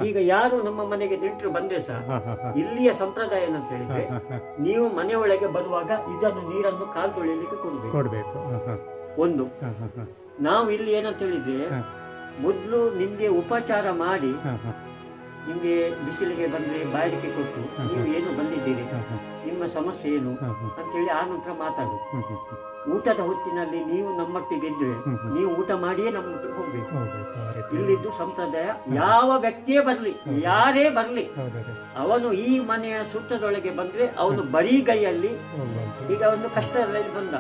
ಈಗ ಯಾರು ನಮ್ಮ ಮನೆಗೆ ನೆಂಟರು ಬಂದ್ರೆ ಸಹ ಹ, ಹ, ಹ. ಇಲ್ಲಿಯ ಸಂಪ್ರದಾಯ ಏನಂತ ಹೇಳಿದ್ರೆ ಹ, ಹ, ಹ. ನೀವು ಮನೆಯೊಳಗೆ ಬರುವಾಗ ಇದನ್ನು ನೀರನ್ನು ಕಾಲು ತೊಳಿಲಿಕ್ಕೆ ಕೊಡ್ಬೇಕು ಕೊಡ್ಬೇಕು ಹ, ಹ, ಒಂದು ಹ, ಹ, ಹ. ನಾವು ಇಲ್ಲಿ ಏನಂತ ಹೇಳಿದ್ರೆ ಹ. ಮೊದಲು ನಿಮ್ಗೆ ಉಪಚಾರ ಮಾಡಿ ಹ, ಹ, ನಿಮ್ಗೆ ಬಿಸಿಲಿಗೆ ಬಂದ್ರೆ ಬಾಯಿಗೆ ಕೊಟ್ಟು ಹ. ನೀವು ಏನು ಬಂದಿದ್ದೀರಿ ಹ, ಹ, ನಿಮ್ಮ ಸಮಸ್ಯೆ ಏನು ಹ, ಹ. ಅಂತ ಹೇಳಿ ಆ ನಂತರ ಮಾತಾಡು ಹ್ಮ್, ಹ್ಮ್, ಹ್ಮ್. ಊಟದ ಹೊತ್ತಿನಲ್ಲಿ ನೀವು ನಮ್ಮೊಟ್ಟಿಗೆ ಇದ್ರೆ ಹ್ಮ್, ಹ್ಮ್. ನೀವು ಊಟ ಮಾಡಿಯೇ ನಮ್ಮೊಟ್ಟಿಗೆ ಹೋಗ್ಬೇಕು ಹೋಗ್ಬೇಕು ಆ ರೀತಿ. ಇಲ್ಲಿದ್ದು ಸಂಪ್ರದಾಯ ಯಾವ ವ್ಯಕ್ತಿಯೇ ಬರ್ಲಿ ಹೌದು. ಯಾರೇ ಬರ್ಲಿ ಹೌದೌದು. ಅವನು ಈ ಮನೆಯ ಸುತ್ತದೊಳಗೆ ಬಂದ್ರೆ ಅವನು ಬರೀ ಕೈಯಲ್ಲಿ ಹೋಗುವಂತ. ಈಗ ಒಂದು ಕಷ್ಟದಲ್ಲಿ ಬಂದ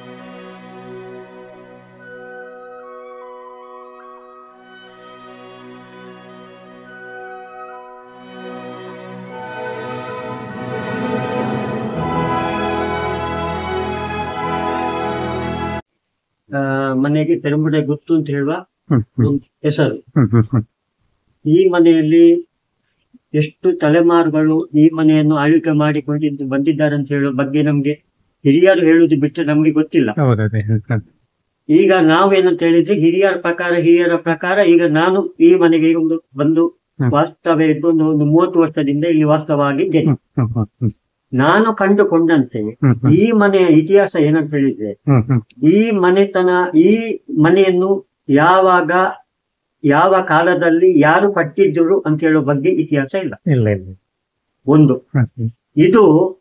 ಆ, ಮನೆಗೆ ತೆರಮುಡೆ ಗೊತ್ತು ಅಂತ ಹೇಳುವ ಹ್ಮ್, ಹ್ಮ್, ಒಂದು ಹೆಸರು ಹ್ಮ್, ಹ್ಮ್, ಹ್ಮ್. ಈ ಮನೆಯಲ್ಲಿ ಎಷ್ಟು ತಲೆಮಾರುಗಳು ಈ ಮನೆಯನ್ನು ಆಳ್ವಿಕೆ ಮಾಡಿಕೊಂಡಿದ್ದು ಬಂದಿದ್ದಾರೆ ಅಂತ ಹೇಳುವ ಬಗ್ಗೆ ನಮ್ಗೆ ಹಿರಿಯರು ಹೇಳುದು ಬಿಟ್ಟರೆ ನಮ್ಗೆ ಗೊತ್ತಿಲ್ಲ ಹೌದೌದು. ಹ್ಮ್, ಹ್ಮ್. ಈಗ ನಾವೇನಂತ ಹೇಳಿದ್ರೆ ಹಿರಿಯರ ಪ್ರಕಾರ ಹಿರಿಯರ ಪ್ರಕಾರ ಈಗ ನಾನು ಈ ಮನೆಗೆ ಒಂದು ಬಂದು ಹ್ಮ್. ವಾಸ್ತವ್ಯ ಇದ್ದು ಒಂದು ಒಂದು ಮೂವತ್ತು ವರ್ಷದಿಂದ ಇಲ್ಲಿ ವಾಸ್ತವಾಗಿದ್ದೇನೆ ಹ್ಮ್, ಹ್ಮ್, ಹ್ಮ್, ಹ್ಮ್. ನಾನು ಕಂಡುಕೊಂಡಂತೆ ಹ್ಮ್, ಹ್ಮ್. ಈ ಮನೆಯ ಇತಿಹಾಸ ಏನಂತ ಹೇಳಿದ್ರೆ ಹ್ಮ್, ಹ್ಮ್. ಈ ಮನೆತನ ಈ ಮನೆಯನ್ನು ಯಾವಾಗ ಯಾವ ಕಾಲದಲ್ಲಿ ಯಾರು ಕಟ್ಟಿದ್ದರು ಅಂತ ಹೇಳೋ ಬಗ್ಗೆ ಇತಿಹಾಸ ಇಲ್ಲ ಇಲ್ಲ ಇಲ್ಲ ಒಂದು ಹ್ಮ್, ಹ್ಮ್. ಇದು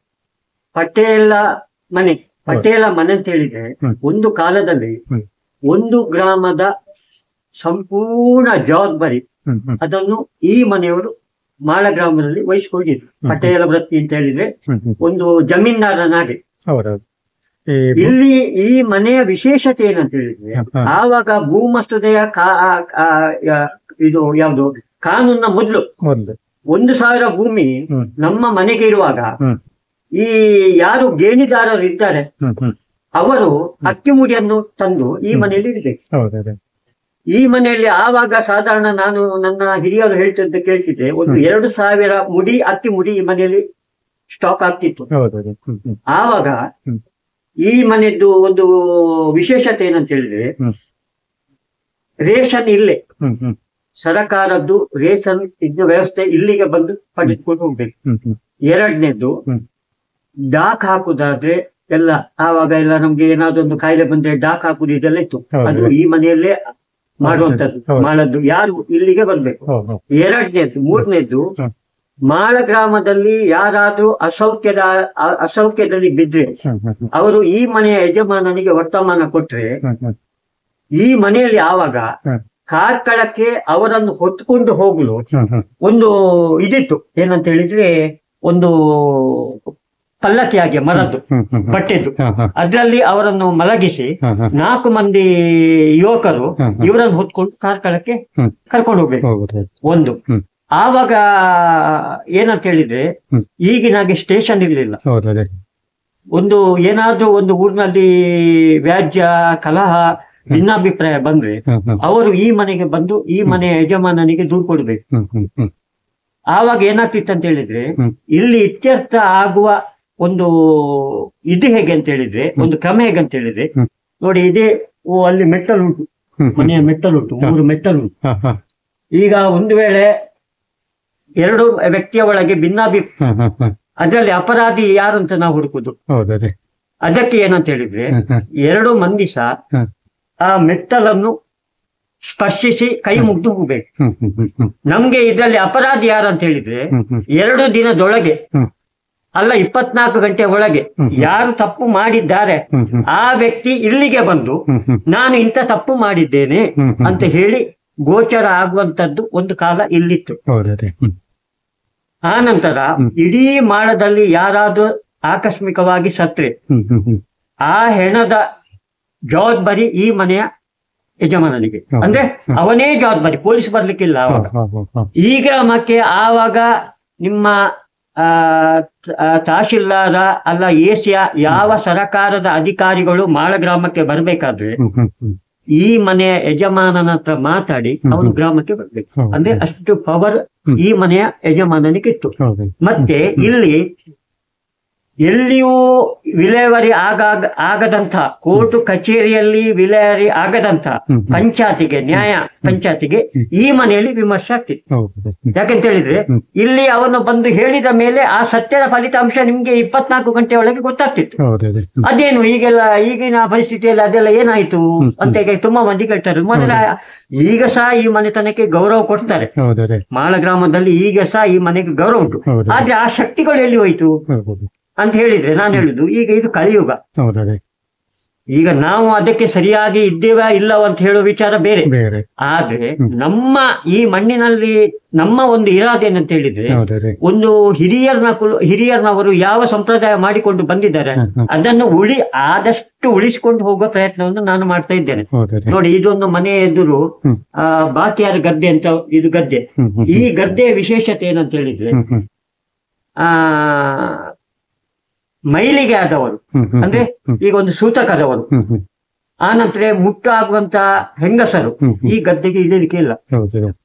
ಪಟೇಲ ಮನೆ ಪಟೇಲ ಮನೆ ಅಂತ ಹೇಳಿದ್ರೆ ಹ್ಮ್. ಒಂದು ಕಾಲದಲ್ಲಿ ಹ್ಮ್. ಒಂದು ಗ್ರಾಮದ ಸಂಪೂರ್ಣ ಜವಾಬ್ದಾರಿ ಹ್ಮ್, ಹ್ಮ್. ಅದನ್ನು ಈ ಮನೆಯವರು ಮಾಳ ಗ್ರಾಮದಲ್ಲಿ ವಹಿಸಿಕೊಂಡಿದ್ರು ಹ್ಮ್. ಪಟೇಲ ವೃತ್ತಿ ಅಂತ ಹೇಳಿದ್ರೆ ಹ್ಮ್, ಹ್ಮ್. ಒಂದು ಜಮೀನ್ದಾರನಾಗೆ ಹೌದೌದು ಈ ಭೂ- ಇಲ್ಲಿ ಈ ಮನೆಯ ವಿಶೇಷತೆ ಏನಂತ ಹೇಳಿದ್ರೆ ಹ, ಹ. ಆವಾಗ ಭೂಮಸೂದೆಯ ಕಾ- ಆ- ಆ- ಯಾ- ಇದು ಯಾವುದು ಕಾನೂನಿನ ಮೊದಲು ಮೊದ್ಲು ಒಂದು ಸಾವಿರ ಭೂಮಿ ಹ್ಮ್. ನಮ್ಮ ಮನೆಗೆ ಇರುವಾಗ ಹ್ಮ್. ಈ ಯಾರು ಗೇಣಿದಾರರು ಇದ್ದಾರೆ ಹ್ಮ್, ಹ್ಮ್. ಅವರು ಅಕ್ಕಿ ಮುಡಿಯನ್ನು ತಂದು ಈ ಹ್ಮ್. ಮನೆಯಲ್ಲಿ ಇಡಬೇಕು ಹೌದೌದು ಈ ಮನೆಯಲ್ಲಿ ಆವಾಗ ಸಾಧಾರಣ ನಾನು ನನ್ನ ಹಿರಿಯರು ಹೇಳ್ತಿದ್ದ ಕೇಳ್ತಿದ್ದೆ ಒಂದು ಹ್ಮ್. ಎರಡು ಸಾವಿರ ಮುಡಿ ಅಕ್ಕಿ ಮುಡಿ ಈ ಮನೆಯಲ್ಲಿ ಸ್ಟಾಕ್ ಆಗ್ತಿತ್ತು ಹೌದೌದು ಹ್ಮ್, ಹ್ಮ್. ಆವಾಗ ಹ್ಮ್. ಈ ಮನೆಯದ್ದು ಒಂದು ವಿಶೇಷತೆ ಏನಂತ ಹೇಳಿದ್ರೆ ಹ್ಮ್. ರೇಷನ್ ಇಲ್ಲೇ ಹ್ಮ್, ಹ್ಮ್. ಸರ್ಕಾರದ್ದು ರೇಷನ್ ಇದ್ದ ವ್ಯವಸ್ಥೆ ಇಲ್ಲಿಗೆ ಬಂದು ಪಡೆದುಕೊಂಡು ಹೋಗ್ಬೇಕು ಹ್ಮ್, ಹ್ಮ್. ಎರಡನೇದು ಹ್ಮ್. ಡಾಕ್ ಹಾಕುದಾದ್ರೆ ಎಲ್ಲ ಆವಾಗ ಎಲ್ಲ ನಮ್ಗೆ ಏನಾದ್ರು ಒಂದು ಕಾಯಿಲೆ ಬಂದ್ರೆ ಡಾಕ್ ಹಾಕುದು ಇದೆಲ್ಲ ಇತ್ತು ಹೌದು. ಅದು ಈ ಮನೆಯಲ್ಲೇ ಮಾಡುವಂತದ್ದು ಹೌದು. ಮಾಡದ್ದು ಯಾರು ಇಲ್ಲಿಗೆ ಬರ್ಬೇಕು ಹೌದು, ಹೌದು. ಎರಡನೇದು ಮೂರನೇದು ಹ್ಮ್. ಮಾಳ ಗ್ರಾಮದಲ್ಲಿ ಯಾರಾದ್ರೂ ಅಸೌಖ್ಯದ ಅ- ಅಸೌಖ್ಯದಲ್ಲಿ ಬಿದ್ರೆ ಹ್ಮ್, ಹ್ಮ್, ಹ್ಮ್. ಅವರು ಈ ಮನೆಯ ಯಜಮಾನನಿಗೆ ವರ್ತಮಾನ ಕೊಟ್ರೆ ಹ್ಮ್, ಹ್ಮ್. ಈ ಮನೆಯಲ್ಲಿ ಆವಾಗ ಹ್ಮ್. ಕಾರ್ಕಳಕ್ಕೆ ಅವರನ್ನು ಹೊತ್ತುಕೊಂಡು ಹೋಗಲು ಹ್ಮ್, ಹ್ಮ್. ಒಂದು ಇದಿತ್ತು ಏನಂತ ಹೇಳಿದ್ರೆ ಒಂದು ಪಲ್ಲಕ್ಕಿ ಹಾಗೆ ಮರದ್ದು ಹ್ಮ್, ಹ್ಮ್, ಹ್ಮ್. ಬಟ್ಟೆದು ಹ, ಹ. ಅದರಲ್ಲಿ ಅವರನ್ನು ಮಲಗಿಸಿ ಹ, ಹ. ನಾಲ್ಕು ಮಂದಿ ಯುವಕರು ಹ್ಮ್, ಹ್ಮ್. ಇವರನ್ನು ಹೊತ್ಕೊಂಡು ಕಾರ್ಕಳಕ್ಕೆ ಹ್ಮ್. ಕರ್ಕೊಂಡು ಹೋಗ್ಬೇಕು ಹೌದು ಒಂದು ಹ್ಮ್. ಆವಾಗ ಏನಂತ ಹೇಳಿದ್ರೆ ಹ್ಮ್. ಈಗಿನಾಗೆ ಸ್ಟೇಷನ್ ಇರಲಿಲ್ಲ ಹೌದೌದು ಒಂದು ಏನಾದ್ರೂ ಒಂದು ಊರಿನಲ್ಲಿ ವ್ಯಾಜ್ಯ ಕಲಹ ಭಿನ್ನಾಭಿಪ್ರಾಯ ಬಂದ್ರೆ ಹ್ಮ್, ಹ್ಮ್. ಅವರು ಈ ಮನೆಗೆ ಬಂದು ಈ ಮನೆಯ ಯಜಮಾನನಿಗೆ ದೂರು ಕೊಡ್ಬೇಕು ಹ್ಮ್, ಹ್ಮ್, ಹ್ಮ್. ಆವಾಗ ಏನಾಗ್ತಿತ್ತು ಅಂತ ಹೇಳಿದ್ರೆ ಹ್ಮ್. ಇಲ್ಲಿ ಇತ್ಯರ್ಥ ಆಗುವ ಒಂದು ಇದು ಹೇಗೆ ಅಂತ ಹೇಳಿದ್ರೆ ಒಂದು ಕ್ರಮ ಹೇಗೆ ಅಂತ ಹೇಳಿದ್ರೆ ಹ್ಮ್. ನೋಡಿ ಇದೇ ಓ ಅಲ್ಲಿ ಮೆಟ್ಟಲುಂಟು ಹ್ಮ್, ಹ್ಮ್. ಮನೆಯ ಮೆಟ್ಟಲುಂಟು ಮೂರು ಮೆಟ್ಟಲುಂಟು ಹ, ಹ. ಈಗ ಒಂದು ವೇಳೆ ಎರಡು ವ್ಯಕ್ತಿಯ ಒಳಗೆ ಭಿನ್ನಾಭಿಪ್ರಾಯ ಹ, ಹ, ಹ. ಅದರಲ್ಲಿ ಅಪರಾಧಿ ಯಾರು ಅಂತ ನಾವು ಹುಡುಕುದು ಹೌದೌದು ಅದಕ್ಕೆ ಏನಂತ ಹೇಳಿದ್ರೆ ಹ್ಮ್, ಹ್ಮ್. ಎರಡು ಮಂದಿ ಸಹ ಹ್ಮ್. ಆ ಮೆಟ್ಟಲನ್ನು ಸ್ಪರ್ಶಿಸಿ ಕೈ ಮುಗ್ದು ಹೋಗ್ಬೇಕು ಹ್ಮ್, ಹ್ಮ್, ಹ್ಮ್, ಹ್ಮ್. ನಮ್ಗೆ ಇದರಲ್ಲಿ ಅಪರಾಧಿ ಯಾರು ಅಂತ ಹೇಳಿದ್ರೆ ಹ್ಮ್, ಹ್ಮ್. ಎರಡು ದಿನದೊಳಗೆ ಹ್ಮ್. ಅಲ್ಲ ಇಪ್ಪತ್ನಾಲ್ಕು ಗಂಟೆ ಒಳಗೆ ಹ್ಮ್. ಯಾರು ತಪ್ಪು ಮಾಡಿದ್ದಾರೆ ಹ್ಮ್, ಹ್ಮ್. ಆ ವ್ಯಕ್ತಿ ಇಲ್ಲಿಗೆ ಬಂದು ಹ್ಮ್, ಹ್ಮ್. ನಾನು ಇಂಥ ತಪ್ಪು ಮಾಡಿದ್ದೇನೆ ಹ್ಮ್, ಹ್ಮ್. ಅಂತ ಹೇಳಿ ಗೋಚರ ಆಗುವಂತದ್ದು ಒಂದು ಕಾಲ ಇಲ್ಲಿತ್ತು ಹೌದೌದು ಹ್ಮ್. ಆ ನಂತರ ಹ್ಮ್. ಇಡೀ ಮಾಳದಲ್ಲಿ ಯಾರಾದ್ರೂ ಆಕಸ್ಮಿಕವಾಗಿ ಸತ್ರೆ ಹ್ಮ್, ಹ್ಮ್, ಹ್ಮ್. ಆ ಹೆಣದ ಜವಾಬ್ದಾರಿ ಈ ಮನೆಯ ಯಜಮಾನನಿಗೆ ಹೌದು. ಅಂದ್ರೆ ಹ್ಮ್. ಅವನೇ ಜವಾಬ್ದಾರಿ ಪೊಲೀಸ್ ಬರ್ಲಿಕ್ಕಿಲ್ಲ ಹ, ಅವಾಗ ಹ, ಹ, ಹ. ಈ ಗ್ರಾಮಕ್ಕೆ ಆವಾಗ ನಿಮ್ಮ ಆ, ತ- ಆ, ತಹಶೀಲ್ದಾರ ಅಲ್ಲ ಏಸಿಯ ಯಾವ ಸರಕಾರದ ಅಧಿಕಾರಿಗಳು ಮಾಳ ಗ್ರಾಮಕ್ಕೆ ಬರ್ಬೇಕಾದ್ರೆ ಹ್ಮ್, ಹ್ಮ್, ಹ್ಮ್. ಈ ಮನೆಯ ಯಜಮಾನನ ಹತ್ರ ಮಾತಾಡಿ ಹ್ಮ್, ಅವನು ಹ್ಮ್. ಗ್ರಾಮಕ್ಕೆ ಬರ್ಬೇಕು ಹೌದು. ಅಂದ್ರೆ ಅಷ್ಟು ಪವರ್ ಹ್ಮ್. ಈ ಮನೆಯ ಯಜಮಾನನಿಗೆ ಇತ್ತು ಹೌದು ಮತ್ತೆ ಹ್ಮ್. ಇಲ್ಲಿ ಎಲ್ಲಿಯೂ ವಿಲೇವಾರಿ ಆಗಾಗ ಆಗದಂತ ಕೋರ್ಟ್ ಕಚೇರಿಯಲ್ಲಿ ವಿಲೇವಾರಿ ಆಗದಂತ ಹ್ಮ್, ಹ್ಮ್. ಪಂಚಾಯತಿಗೆ ನ್ಯಾಯ ಪಂಚಾಯತಿಗೆ ಈ ಮನೆಯಲ್ಲಿ ವಿಮರ್ಶೆ ಆಗ್ತಿತ್ತು ಹೌದು ಹ್ಮ್. ಯಾಕಂತ ಹೇಳಿದ್ರೆ ಹ್ಮ್. ಇಲ್ಲಿ ಅವನು ಬಂದು ಹೇಳಿದ ಮೇಲೆ ಆ ಸತ್ಯದ ಫಲಿತಾಂಶ ನಿಮ್ಗೆ ಇಪ್ಪತ್ನಾಲ್ಕು ಗಂಟೆ ಒಳಗೆ ಗೊತ್ತಾಗ್ತಿತ್ತು ಹೌದು ಅದೇ ಹ್ಮ್. ಅದೇನು ಈಗೆಲ್ಲ ಈಗಿನ ಪರಿಸ್ಥಿತಿಯಲ್ಲಿ ಅದೆಲ್ಲ ಏನಾಯ್ತು ಹ್ಮ್. ಅಂತ ಈಗ ತುಂಬಾ ಮಂದಿ ಕೇಳ್ತಾರೆ ಮೊದಲ ಈಗ ಸಹ ಈ ಮನೆತನಕ್ಕೆ ಗೌರವ ಕೊಡ್ತಾರೆ ಹೌದು ಅದೇ ಮಾಳ ಗ್ರಾಮದಲ್ಲಿ ಈಗ ಸಹ ಈ ಮನೆಗೆ ಗೌರವ ಉಂಟು ಹೌದು ಆದ್ರೆ ಆ ಶಕ್ತಿಗಳು ಎಲ್ಲಿ ಹೋಯ್ತು ಹೌದು ಅಂತ ಹೇಳಿದ್ರೆ ನಾನು ಹೇಳುದು ಈಗ ಇದು ಕಲಿಯುಗ ಹೌದು ಅದೇ ಈಗ ನಾವು ಅದಕ್ಕೆ ಸರಿಯಾಗಿ ಇದ್ದೇವಾ ಇಲ್ಲವ ಅಂತ ಹೇಳೋ ವಿಚಾರ ಬೇರೆ ಬೇರೆ ಆದ್ರೆ ಹ್ಮ್. ನಮ್ಮ ಈ ಮಣ್ಣಿನಲ್ಲಿ ನಮ್ಮ ಒಂದು ಇರಾದೆ ಏನಂತ ಹೇಳಿದ್ರೆ ಹೌದು ಅದೇ ಒಂದು ಹಿರಿಯರ್ನ ಕುಲ ಹಿರಿಯರ್ನವರು ಯಾವ ಸಂಪ್ರದಾಯ ಮಾಡಿಕೊಂಡು ಬಂದಿದ್ದಾರೆ ಹ್ಮ್, ಹ್ಮ್. ಅದನ್ನು ಉಳಿ ಆದಷ್ಟು ಉಳಿಸಿಕೊಂಡು ಹೋಗುವ ಪ್ರಯತ್ನವನ್ನು ನಾನು ಮಾಡ್ತಾ ಇದ್ದೇನೆ ಹೌದು ಅದೇ ನೋಡಿ ಇದೊಂದು ಮನೆ ಎದುರು ಹ್ಮ್. ಆ ಬಾಕಿಯಾರ ಗದ್ದೆ ಅಂತ ಇದು ಗದ್ದೆ ಹ್ಮ್, ಹ್ಮ್, ಈ ಗದ್ದೆಯ ವಿಶೇಷತೆ ಏನಂತ ಹೇಳಿದ್ರೆ ಹ್ಮ್, ಹ್ಮ್, ಆ ಮೈಲಿಗೆ ಆದವರು ಹ್ಮ್, ಹ್ಮ್, ಅಂದ್ರೆ ಹ್ಮ್, ಈಗ ಒಂದು ಸೂತಕದವರು ಹ್ಮ್, ಹ್ಮ್, ಆ ನಂತರ ಮುಟ್ಟು ಆಗುವಂತ ಹೆಂಗಸರು ಹ್ಮ್, ಹ್ಮ್. ಈ ಗದ್ದೆಗೆ ಇಳಿಲಿಕ್ಕೆ ಇಲ್ಲ ಹೌದು ಅದೇ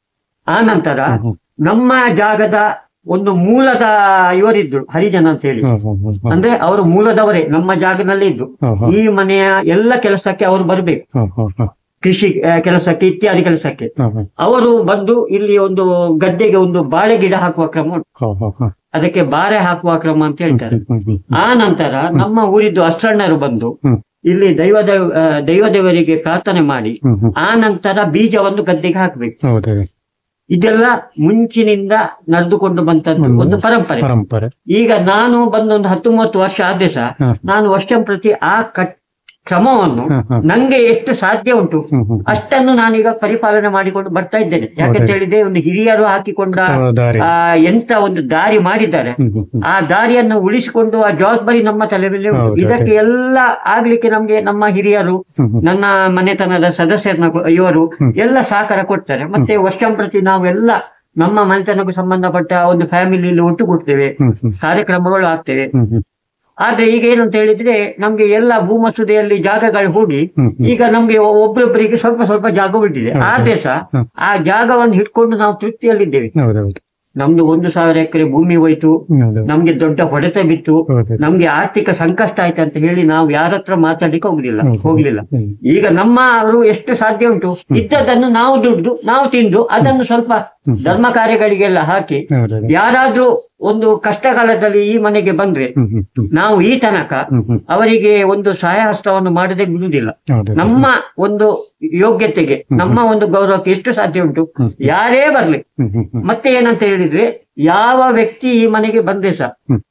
ಆ ನಂತರ ಹ್ಮ್, ಹ್ಮ್. ನಮ್ಮ ಜಾಗದ ಒಂದು ಮೂಲದ ಇವರಿದ್ರು ಹರಿಜನ ಅಂತ ಹೇಳಿ ಹ್ಮ್, ಹ್ಮ್, ಹ್ಮ್, ಹ್ಮ್. ಅಂದ್ರೆ ಅವರು ಮೂಲದವರೇ ನಮ್ಮ ಜಾಗದಲ್ಲಿ ಇದ್ದು ಹ್ಮ್, ಹ್ಮ್, ಈ ಮನೆಯ ಎಲ್ಲ ಕೆಲಸಕ್ಕೆ ಅವರು ಬರಬೇಕು ಹ್ಮ್, ಹ್ಮ್, ಹ್ಮ್, ಕೃಷಿ ಆ, ಕೆಲಸಕ್ಕೆ ಇತ್ಯಾದಿ ಕೆಲಸಕ್ಕೆ ಹ್ಮ್, ಹ್ಮ್, ಅವರು ಬಂದು ಇಲ್ಲಿ ಒಂದು ಗದ್ದೆಗೆ ಒಂದು ಬಾಳೆ ಗಿಡ ಹಾಕುವ ಕ್ರಮ ಉಂಟು ಹ್ಮ್, ಹ್ಮ್, ಹ್ಮ್. ಅದಕ್ಕೆ ಬಾರೆ ಹಾಕುವ ಕ್ರಮ ಅಂತ ಹೇಳ್ತಾರೆ ಹ್ಮ್, ಹ್ಮ್, ಹ್ಮ್. ಆ ನಂತರ ನಮ್ಮ ಊರಿದ್ದು ಅಷ್ಟಣ್ಣರು ಬಂದು ಹ್ಮ್. ಇಲ್ಲಿ ದೈವ ದೇವ- ಆ, ದೈವ ದೇವರಿಗೆ ಪ್ರಾರ್ಥನೆ ಮಾಡಿ ಹ್ಮ್, ಹ್ಮ್. ಆ ನಂತರ ಬೀಜವನ್ನು ಗದ್ದೆಗೆ ಹಾಕಬೇಕು ಹೌದು ಅದೇ ಇದೆಲ್ಲ ಮುಂಚಿನಿಂದ ನಡೆದುಕೊಂಡು ಬಂತದ್ದು ಹ್ಮ್. ಒಂದು ಪರಂಪರೆ ಪರಂಪರೆ ಈಗ ನಾನು ಬಂದು ಒಂದು ಹತ್ತು ಮೂವತ್ತು ವರ್ಷ ಆದ್ರೆ ಸಹ ಹ್ಮ್. ನಾನು ವರ್ಷಂ ಪ್ರತಿ ಆ ಕಟ್ ಕ್ರಮವನ್ನು ಹ್ಮ್, ಹ್ಮ್, ನಂಗೆ ಎಷ್ಟು ಸಾಧ್ಯ ಉಂಟು ಹ್ಮ್, ಹ್ಮ್. ಅಷ್ಟನ್ನು ನಾನೀಗ ಪರಿಪಾಲನೆ ಮಾಡಿಕೊಂಡು ಬರ್ತಾ ಇದ್ದೇನೆ ಯಾಕಂತ ಹೌದು. ಹೇಳಿದ್ರೆ ಒಂದು ಹಿರಿಯರು ಹಾಕಿಕೊಂಡ ಆ ದಾರಿ ಆ ಎಂತ ಒಂದು ದಾರಿ ಮಾಡಿದ್ದಾರೆ ಹ್ಮ್, ಹ್ಮ್, ಹ್ಮ್. ಆ ದಾರಿಯನ್ನು ಉಳಿಸಿಕೊಂಡು ಆ ಜವಾಬ್ದಾರಿ ನಮ್ಮ ತಲೆ ಮೇಲೆ ಉಂಟು ಹೌದು, ಇದಕ್ಕೆ ಎಲ್ಲ ಆಗ್ಲಿಕ್ಕೆ ನಮ್ಗೆ ನಮ್ಮ ಹಿರಿಯರು ಹ್ಮ್, ಹ್ಮ್. ನನ್ನ ಮನೆತನದ ಸದಸ್ಯರನ್ನ ಕೊ- ಇವರು ಹ್ಮ್. ಎಲ್ಲ ಸಹಕಾರ ಕೊಡ್ತಾರೆ ಮತ್ತೆ ವರ್ಷಂಪ್ರತಿ ನಾವೆಲ್ಲ ನಮ್ಮ ಮನೆತನಕ್ಕೂ ಸಂಬಂಧಪಟ್ಟ ಒಂದು ಫ್ಯಾಮಿಲಿಯಲ್ಲಿ ಒಟ್ಟುಗೂಡ್ತೇವೆ ಹ್ಮ್, ಹ್ಮ್, ಕಾರ್ಯಕ್ರಮಗಳು ಆಗ್ತೇವೆ ಹ್ಮ್, ಹ್ಮ್, ಆದ್ರೆ ಈಗ ಏನಂತ ಹೇಳಿದ್ರೆ ನಮ್ಗೆ ಎಲ್ಲ ಭೂಮಸೂದೆಯಲ್ಲಿ ಜಾಗಗಳು ಹೂಡಿ ಹ್ಮ್, ಹ್ಮ್. ಈಗ ನಮ್ಗೆ ಒಬ್ಬೊಬ್ಬರಿಗೆ ಸ್ವಲ್ಪ ಸ್ವಲ್ಪ ಜಾಗ ಬಿಟ್ಟಿದೆ ಹೌದು. ಆದ್ರೆ ಸಹ ಹ್ಮ್. ಆ ಜಾಗವನ್ನು ಹಿಡ್ಕೊಂಡು ನಾವು ತೃಪ್ತಿಯಲ್ಲಿದ್ದೇವೆ ಹೌದೌದು ನಮ್ದು ಒಂದು ಸಾವಿರ ಎಕರೆ ಭೂಮಿ ಹೋಯ್ತು ಹೌದು ನಮ್ಗೆ ದೊಡ್ಡ ಹೊಡೆತ ಬಿತ್ತು ಹೌದು ನಮ್ಗೆ ಆರ್ಥಿಕ ಸಂಕಷ್ಟ ಆಯ್ತು ಅಂತ ಹೇಳಿ ನಾವು ಯಾರ ಹತ್ರ ಮಾತಾಡ್ಲಿಕ್ಕೆ ಹೋಗ್ಲಿಲ್ಲ ಹೌದು. ಹೋಗ್ಲಿಲ್ಲ ಹ್ಮ್. ಈಗ ನಮ್ಮ ಅವರು ಎಷ್ಟು ಸಾಧ್ಯ ಉಂಟು ಇದ್ದದನ್ನು ನಾವು ದುಡ್ದು ನಾವು ತಿಂದು ಅದನ್ನು ಸ್ವಲ್ಪ ಹ್ಮ್. ಧರ್ಮ ಕಾರ್ಯಗಳಿಗೆಲ್ಲ ಹಾಕಿ ಹೌದೌದು ಯಾರಾದ್ರೂ ಒಂದು ಕಷ್ಟ ಕಾಲದಲ್ಲಿ ಈ ಮನೆಗೆ ಬಂದ್ರೆ ಹ್ಮ್, ಹ್ಮ್, ಹ್ಮ್, ನಾವು ಈ ತನಕ ಹ್ಮ್, ಹ್ಮ್. ಅವರಿಗೆ ಒಂದು ಸಹಾಯ ಹಸ್ತವನ್ನು ಮಾಡದೆ ಬಿಡುವುದಿಲ್ಲ ಹೌದು ನಮ್ಮ ಒಂದು ಯೋಗ್ಯತೆಗೆ ನಮ್ಮ ಒಂದು ಗೌರವಕ್ಕೆ ಎಷ್ಟು ಸಾಧ್ಯ ಉಂಟು ಹ್ಮ್. ಯಾರೇ ಬರ್ಲಿ ಹ್ಮ್, ಹ್ಮ್, ಹ್ಮ್. ಮತ್ತೆ ಏನಂತ ಹೇಳಿದ್ರೆ ಯಾವ ವ್ಯಕ್ತಿ ಈ ಮನೆಗೆ ಬಂದ್ರೆ ಸಹ ಹ್ಮ್.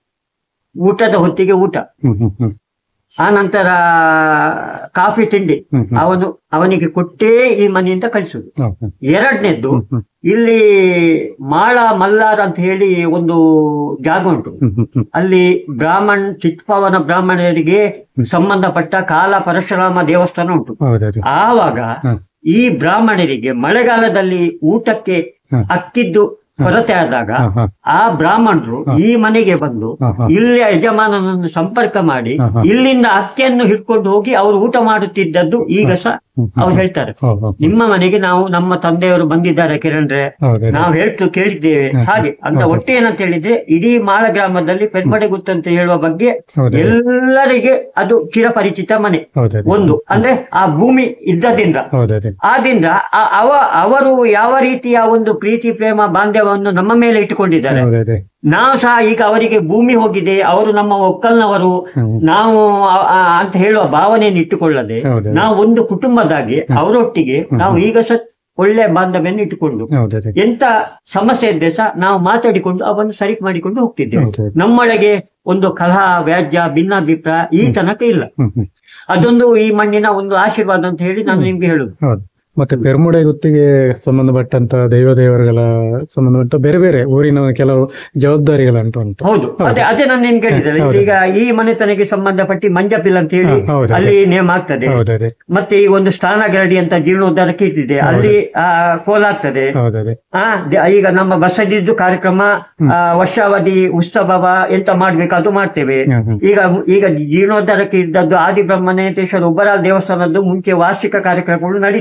ಊಟದ ಹೊತ್ತಿಗೆ ಊಟ ಹ್ಮ್, ಹ್ಮ್, ಹ್ಮ್. ಆ ನಂತರ ಕಾಫಿ ತಿಂಡಿ ಹ್ಮ್, ಹ್ಮ್. ಅವನು ಅವನಿಗೆ ಕೊಟ್ಟೇ ಈ ಮನೆಯಿಂದ ಕಳಿಸುದು ಹೌದು. ಎರಡನೇದ್ದು ಹ್ಮ್, ಹ್ಮ್, ಇಲ್ಲಿ ಮಾಳ ಮಲ್ಲಾರ ಅಂತ ಹೇಳಿ ಒಂದು ಜಾಗ ಉಂಟು ಹ್ಮ್, ಹ್ಮ್, ಹ್ಮ್. ಅಲ್ಲಿ ಬ್ರಾಹ್ಮಣ್ ಚಿತ್ಪವನ ಬ್ರಾಹ್ಮಣರಿಗೆ ಸಂಬಂಧಪಟ್ಟ ಕಾಲ ಪರಶುರಾಮ ದೇವಸ್ಥಾನ ಉಂಟು ಹೌದೌದು ಆವಾಗ ಹ್ಮ್. ಈ ಬ್ರಾಹ್ಮಣರಿಗೆ ಮಳೆಗಾಲದಲ್ಲಿ ಊಟಕ್ಕೆ ಹ್ಮ್. ಅಕ್ಕಿದ್ದು ಕೊರತೆ ಆದಾಗ ಹಾ, ಹಾ, ಆ ಬ್ರಾಹ್ಮಣರು ಹಾ. ಈ ಮನೆಗೆ ಬಂದು ಹಾ, ಹಾ. ಇಲ್ಲಿಯ ಯಜಮಾನನನ್ನು ಸಂಪರ್ಕ ಮಾಡಿ ಹಾ, ಹಾ. ಇಲ್ಲಿಂದ ಅಕ್ಕಿಯನ್ನು ಹಿಡ್ಕೊಂಡು ಹೋಗಿ ಅವರು ಊಟ ಮಾಡುತ್ತಿದ್ದದ್ದು ಈಗ ಸಹ ಹ್ಮ್, ಹ್ಮ್. ಅವ್ರು ಹೇಳ್ತಾರೆ ಹೌದು, ಹೌದು. ನಿಮ್ಮ ಮನೆಗೆ ನಾವು ನಮ್ಮ ತಂದೆಯವರು ಬಂದಿದ್ದಾರೆ ಕಿರಣ್ರೆ ಹೌದೌದು. ನಾವು ಹೇಳ್ತು ಕೇಳಿದ್ದೇವೆ ಹ್ಮ್. ಹಾಗೆ ಅಂತ ಹೌದು. ಒಟ್ಟು ಏನಂತ ಹೇಳಿದ್ರೆ ಇಡೀ ಮಾಳ ಗ್ರಾಮದಲ್ಲಿ ಪೆರ್ಮಡೆ ಗುತ್ತು ಅಂತ ಹೇಳುವ ಬಗ್ಗೆ ಹೌದೌದು. ಎಲ್ಲರಿಗೆ ಅದು ಚಿರಪರಿಚಿತ ಮನೆ ಹೌದೌದು. ಒಂದು ಅಂದ್ರೆ ಆ ಭೂಮಿ ಇದ್ದದಿಂದ ಹೌದೌದು. ಆದ್ರಿಂದ ಆ- ಅವ ಅವರು ಯಾವ ರೀತಿಯ ಒಂದು ಪ್ರೀತಿ ಪ್ರೇಮ ಬಾಂಧವ್ಯವನ್ನು ನಮ್ಮ ಮೇಲೆ ಇಟ್ಟುಕೊಂಡಿದ್ದಾರೆ ಹೌದೌದು. ನಾವು ಸಹ ಈಗ ಅವರಿಗೆ ಭೂಮಿ ಹೋಗಿದೆ ಅವರು ನಮ್ಮ ಒಕ್ಕಲ್ನವರು ಹ್ಮ್. ನಾವು ಆ- ಆ- ಅಂತ ಹೇಳುವ ಭಾವನೆಯನ್ನು ಇಟ್ಟುಕೊಳ್ಳದೆ ಹೌದು. ನಾವು ಒಂದು ಕುಟುಂಬದಾಗಿ ಅವರೊಟ್ಟಿಗೆ ನಾವು ಈಗ ಸಹ ಒಳ್ಳೆ ಬಾಂಧವ್ಯವನ್ನು ಇಟ್ಟುಕೊಂಡು ಹೌದೌದು. ಎಂತ ಸಮಸ್ಯೆ ಇದ್ರೆ ಸಹ ನಾವು ಮಾತಾಡಿಕೊಂಡು ಅವನ್ನು ಸರಿ ಮಾಡಿಕೊಂಡು ಹೋಗ್ತಿದ್ದೇವೆ ಹೌದೌದು. ನಮ್ಮೊಳಗೆ ಒಂದು ಕಲಹ ವ್ಯಾಜ್ಯ ಭಿನ್ನಾಭಿಪ್ರಾಯ ಈ ತನಕ ಇಲ್ಲ ಹ್ಮ್, ಹ್ಮ್. ಅದೊಂದು ಈ ಮಣ್ಣಿನ ಒಂದು ಆಶೀರ್ವಾದ ಅಂತ ಹೇಳಿ ನಾನು ನಿಮ್ಗೆ ಹೇಳುದು ಹೌದು ಮತ್ತೆ ಪೆರ್ಮುಡೆ ಗುತ್ತಿಗೆ ಸಂಬಂಧಪಟ್ಟಂತ ದೈವ ದೇವರುಗಳ ಸಂಬಂಧಪಟ್ಟ ಬೇರೆ ಬೇರೆ ಊರಿನ ಕೆಲವು ಜವಾಬ್ದಾರಿಗಳುಂಟು ಉಂಟು ಹೌದು ಅದೇ ಅದೇ ನಾನು ನಿನ್ ಕೇಳಿದ್ದಲ್ಲ ಹೌದು. ಈಗ ಈ ಮನೆತನಕ್ಕೆ ಸಂಬಂಧಪಟ್ಟಿ ಮಂಜಪಿಲ್ ಅಂತ ಹೇಳಿ ಹಾ, ಹೌದು, ಅಲ್ಲಿ ನೇಮ ಆಗ್ತದೆ ಹೌದೌದು ಮತ್ತೆ ಈ ಒಂದು ಸ್ಥಾನ ಗರಡಿ ಅಂತ ಜೀರ್ಣೋದ್ಧಾರಕ್ಕೆ ಇಟ್ಟಿದೆ ಅಲ್ಲಿ ಆ, ಕೋಲಾಗ್ತದೆ ಹೌದೌದು ಆ ದ- ಈಗ ನಮ್ಮ ಬಸದಿದ್ದು ಕಾರ್ಯಕ್ರಮ ಆ, ವರ್ಷಾವಧಿ ಉತ್ಸವ ಎಂತ ಮಾಡ್ಬೇಕು ಅದು ಮಾಡ್ತೇವೆ ಹ್ಮ್, ಹ್ಮ್. ಈಗ ಈಗ ಜೀರ್ಣೋದ್ಧಾರಕ್ಕೆ ಇದ್ದದ್ದು ಆದಿ ಬ್ರಹ್ಮನೇತೇಶ್ವರ ಉಬ್ಬರಾಲ್ ದೇವಸ್ಥಾನದ್ದು ಮುಂಚೆ ವಾರ್ಷಿಕ ಕಾರ್ಯಕ್ರಮಗಳು ನಡೀತಿತ್ತು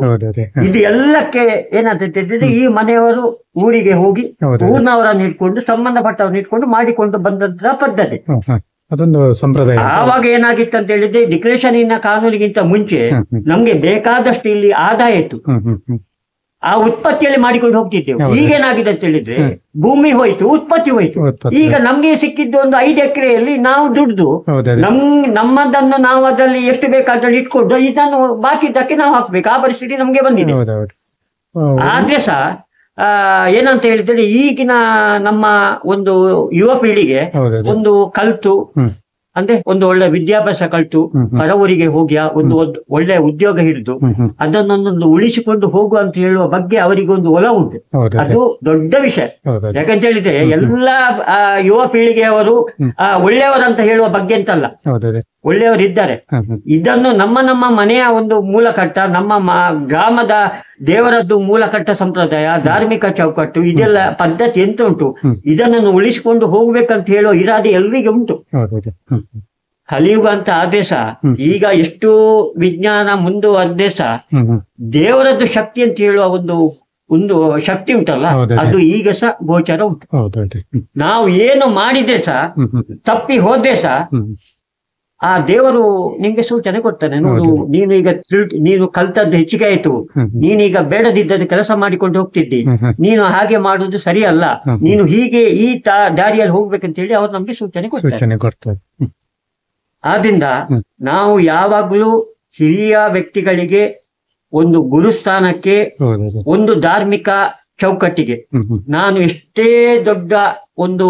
ಹೌದು ಅದೇ ಹ, ಇದು ಎಲ್ಲಕ್ಕೆ ಏನಂತ ಹೇಳಿದ್ರೆ ಈ ಮನೆಯವರು ಊರಿಗೆ ಹೋಗಿ ಹೌದು ಅದೇ. ಊರಿನವರನ್ನು ಇಟ್ಕೊಂಡು ಸಂಬಂಧಪಟ್ಟವರನ್ನು ಇಟ್ಕೊಂಡು ಮಾಡಿಕೊಂಡು ಬಂದಂತಹ ಪದ್ಧತಿ ಹ, ಹ. ಅದೊಂದು ಸಂಪ್ರದಾಯ ಆವಾಗ ಏನಾಗಿತ್ತು ಅಂತ ಹೇಳಿದ್ರೆ ಡಿಕ್ಲೇಷನ್ ಇನ್ನ ಕಾನೂನಿಗಿಂತ ಮುಂಚೆ ಹ್ಮ್, ಹ್ಮ್. ನಮ್ಗೆ ಬೇಕಾದಷ್ಟು ಇಲ್ಲಿ ಆದಾಯ ಇತ್ತು ಹ್ಮ್ ಹ್ಮ್ ಹ್ಮ್ ಆ ಉತ್ಪತ್ತಿಯಲ್ಲಿ ಮಾಡಿಕೊಂಡು ಹೋಗ್ತಿದ್ದೆವು ಹೌದು. ಈಗೇನಾಗಿದೆ ಅಂತ ಹೇಳಿದ್ರೆ ಹ್ಮ್. ಭೂಮಿ ಹೋಯ್ತು ಉತ್ಪತ್ತಿ ಹೋಯ್ತು ಉತ್ಪತ್ತಿ. ಈಗ ನಮ್ಗೆ ಸಿಕ್ಕಿದ್ದು ಒಂದು ಐದು ಎಕರೆಯಲ್ಲಿ ನಾವು ದುಡ್ದು ಹೌದು ಅದೇ ನಮ್ ನಮ್ಮದನ್ನು ನಾವು ಅದರಲ್ಲಿ ಎಷ್ಟು ಬೇಕಾದಲ್ಲಿ ಇಟ್ಕೊಂಡು ಇದನ್ನು ಬಾಕಿದ್ದಕ್ಕೆ ನಾವು ಹಾಕ್ಬೇಕು ಆ ಪರಿಸ್ಥಿತಿ ನಮ್ಗೆ ಬಂದಿದೆ ಹೌದು ಹೌದು ಹೌದು. ಆದ್ರೆ ಸಹ ಆ, ಏನಂತ ಹೇಳಿದ್ರೆ ಈಗಿನ ನಮ್ಮ ಒಂದು ಯುವ ಪೀಳಿಗೆ ಹೌದು ಅದೇ ಒಂದು ಕಲ್ತು ಹ್ಮ್ ಅಂದ್ರೆ ಒಂದು ಒಳ್ಳೆ ವಿದ್ಯಾಭ್ಯಾಸ ಕಲ್ತು ಹ್ಮ್ ಹ್ಮ್. ಹೊರ ಊರಿಗೆ ಹೋಗಿ ಆ ಒಂದು ಒದ್- ಒಳ್ಳೆ ಉದ್ಯೋಗ ಹಿಡಿದು ಹ್ಮ್ ಹ್ಮ್ ಅದನ್ನೊಂದೊಂದು ಉಳಿಸಿಕೊಂಡು ಹೋಗುವ ಅಂತ ಹೇಳುವ ಬಗ್ಗೆ ಅವರಿಗೆ ಒಂದು ಒಲ ಉಂಟು ಹೌದು ಅದೇ ಅದು ದೊಡ್ಡ ವಿಷಯ ಹೌದು ಅದೇ ಯಾಕಂತ ಹೇಳಿದ್ರೆ ಎಲ್ಲ ಆ, ಯುವ ಪೀಳಿಗೆಯವರು ಹ್ಮ್. ಆ, ಒಳ್ಳೆಯವರಂತ ಹೇಳುವ ಬಗ್ಗೆ ಅಂತಲ್ಲ ಹೌದು ಅದೇ ಒಳ್ಳೆಯವರಿದ್ದಾರೆ ಹ್ಮ್ ಹ್ಮ್ ಇದನ್ನು ನಮ್ಮ ನಮ್ಮ ಮನೆಯ ಒಂದು ಮೂಲಕಟ್ಟ ನಮ್ಮ ಮ- ಗ್ರಾಮದ ದೇವರದ್ದು ಮೂಲಕಟ್ಟ ಸಂಪ್ರದಾಯ ಧಾರ್ಮಿಕ ಚೌಕಟ್ಟು ಇದೆಲ್ಲ ಪದ್ಧತಿ ಎಂತ ಉಂಟು ಹ್ಮ್. ಇದನ್ನು ಉಳಿಸಿಕೊಂಡು ಹೋಗ್ಬೇಕಂತ ಹೇಳೋ ಇರಾದೆ ಎಲ್ರಿಗೆ ಉಂಟು ಹೌದು ಅದೇ ಹ್ಮ್ ಹ್ಮ್ ಕಲಿಯುಗ ಅಂತ ಆದೇಶ ಹ್ಮ್. ಈಗ ಎಷ್ಟು ವಿಜ್ಞಾನ ಮುಂದುವರೆದೇ ಸಹ ಹ್ಮ್ ಹ್ಮ್ ದೇವರದ್ದು ಶಕ್ತಿ ಅಂತ ಹೇಳುವ ಒಂದು ಒಂದು ಶಕ್ತಿ ಉಂಟಲ್ಲ ಹೌದು, ಅದೇ. ಅದು ಈಗ ಸಹ ಗೋಚರ ಉಂಟು ಹೌದು ಅದೇ ಹ್ಮ್ ನಾವು ಏನು ಮಾಡಿದ್ರೆ ಸಹ ಹ್ಮ್ ಹ್ಮ್ ತಪ್ಪಿ ಹೋದ್ರೆ ಸಹ ಹ್ಮ್ ಆ ದೇವರು ನಿಮ್ಗೆ ಸೂಚನೆ ಕೊಡ್ತಾನೆ ನೋಡು ಹೌದು. ನೀನು ಈಗ ತಿಳ್- ನೀನು ಕಲ್ತದ್ದು ಹೆಚ್ಚಿಗೆ ಆಯ್ತು ಹ್ಮ್ ಹ್ಮ್ ನೀನೀಗ ಬೇಡದಿದ್ದದ್ದು ಕೆಲಸ ಮಾಡಿಕೊಂಡು ಹೋಗ್ತಿದ್ದಿ ಹ್ಮ್ ಹ್ಮ್ ನೀನು ಹಾಗೆ ಮಾಡುವುದು ಸರಿಯಲ್ಲ ಹ್ಮ್. ನೀನು ಹೀಗೆ ಈ ತಾ- ದಾರಿಯಲ್ಲಿ ಹೋಗ್ಬೇಕಂತ ಹೇಳಿ ಅವ್ರು ನಮ್ಗೆ ಸೂಚನೆ ಕೊಡ್ತಾರೆ ಸೂಚನೆ ಕೊಡ್ತದೆ ಹ್ಮ್ ಆದ್ರಿಂದ ಹ್ಮ್. ನಾವು ಯಾವಾಗ್ಲೂ ಹಿರಿಯ ವ್ಯಕ್ತಿಗಳಿಗೆ ಒಂದು ಗುರುಸ್ಥಾನಕ್ಕೆ ಹೌದು ಅದೇ ಒಂದು ಧಾರ್ಮಿಕ ಚೌಕಟ್ಟಿಗೆ ಹ್ಮ್ ಹ್ಮ್ ನಾನು ಎಷ್ಟೇ ದೊಡ್ಡ ಒಂದು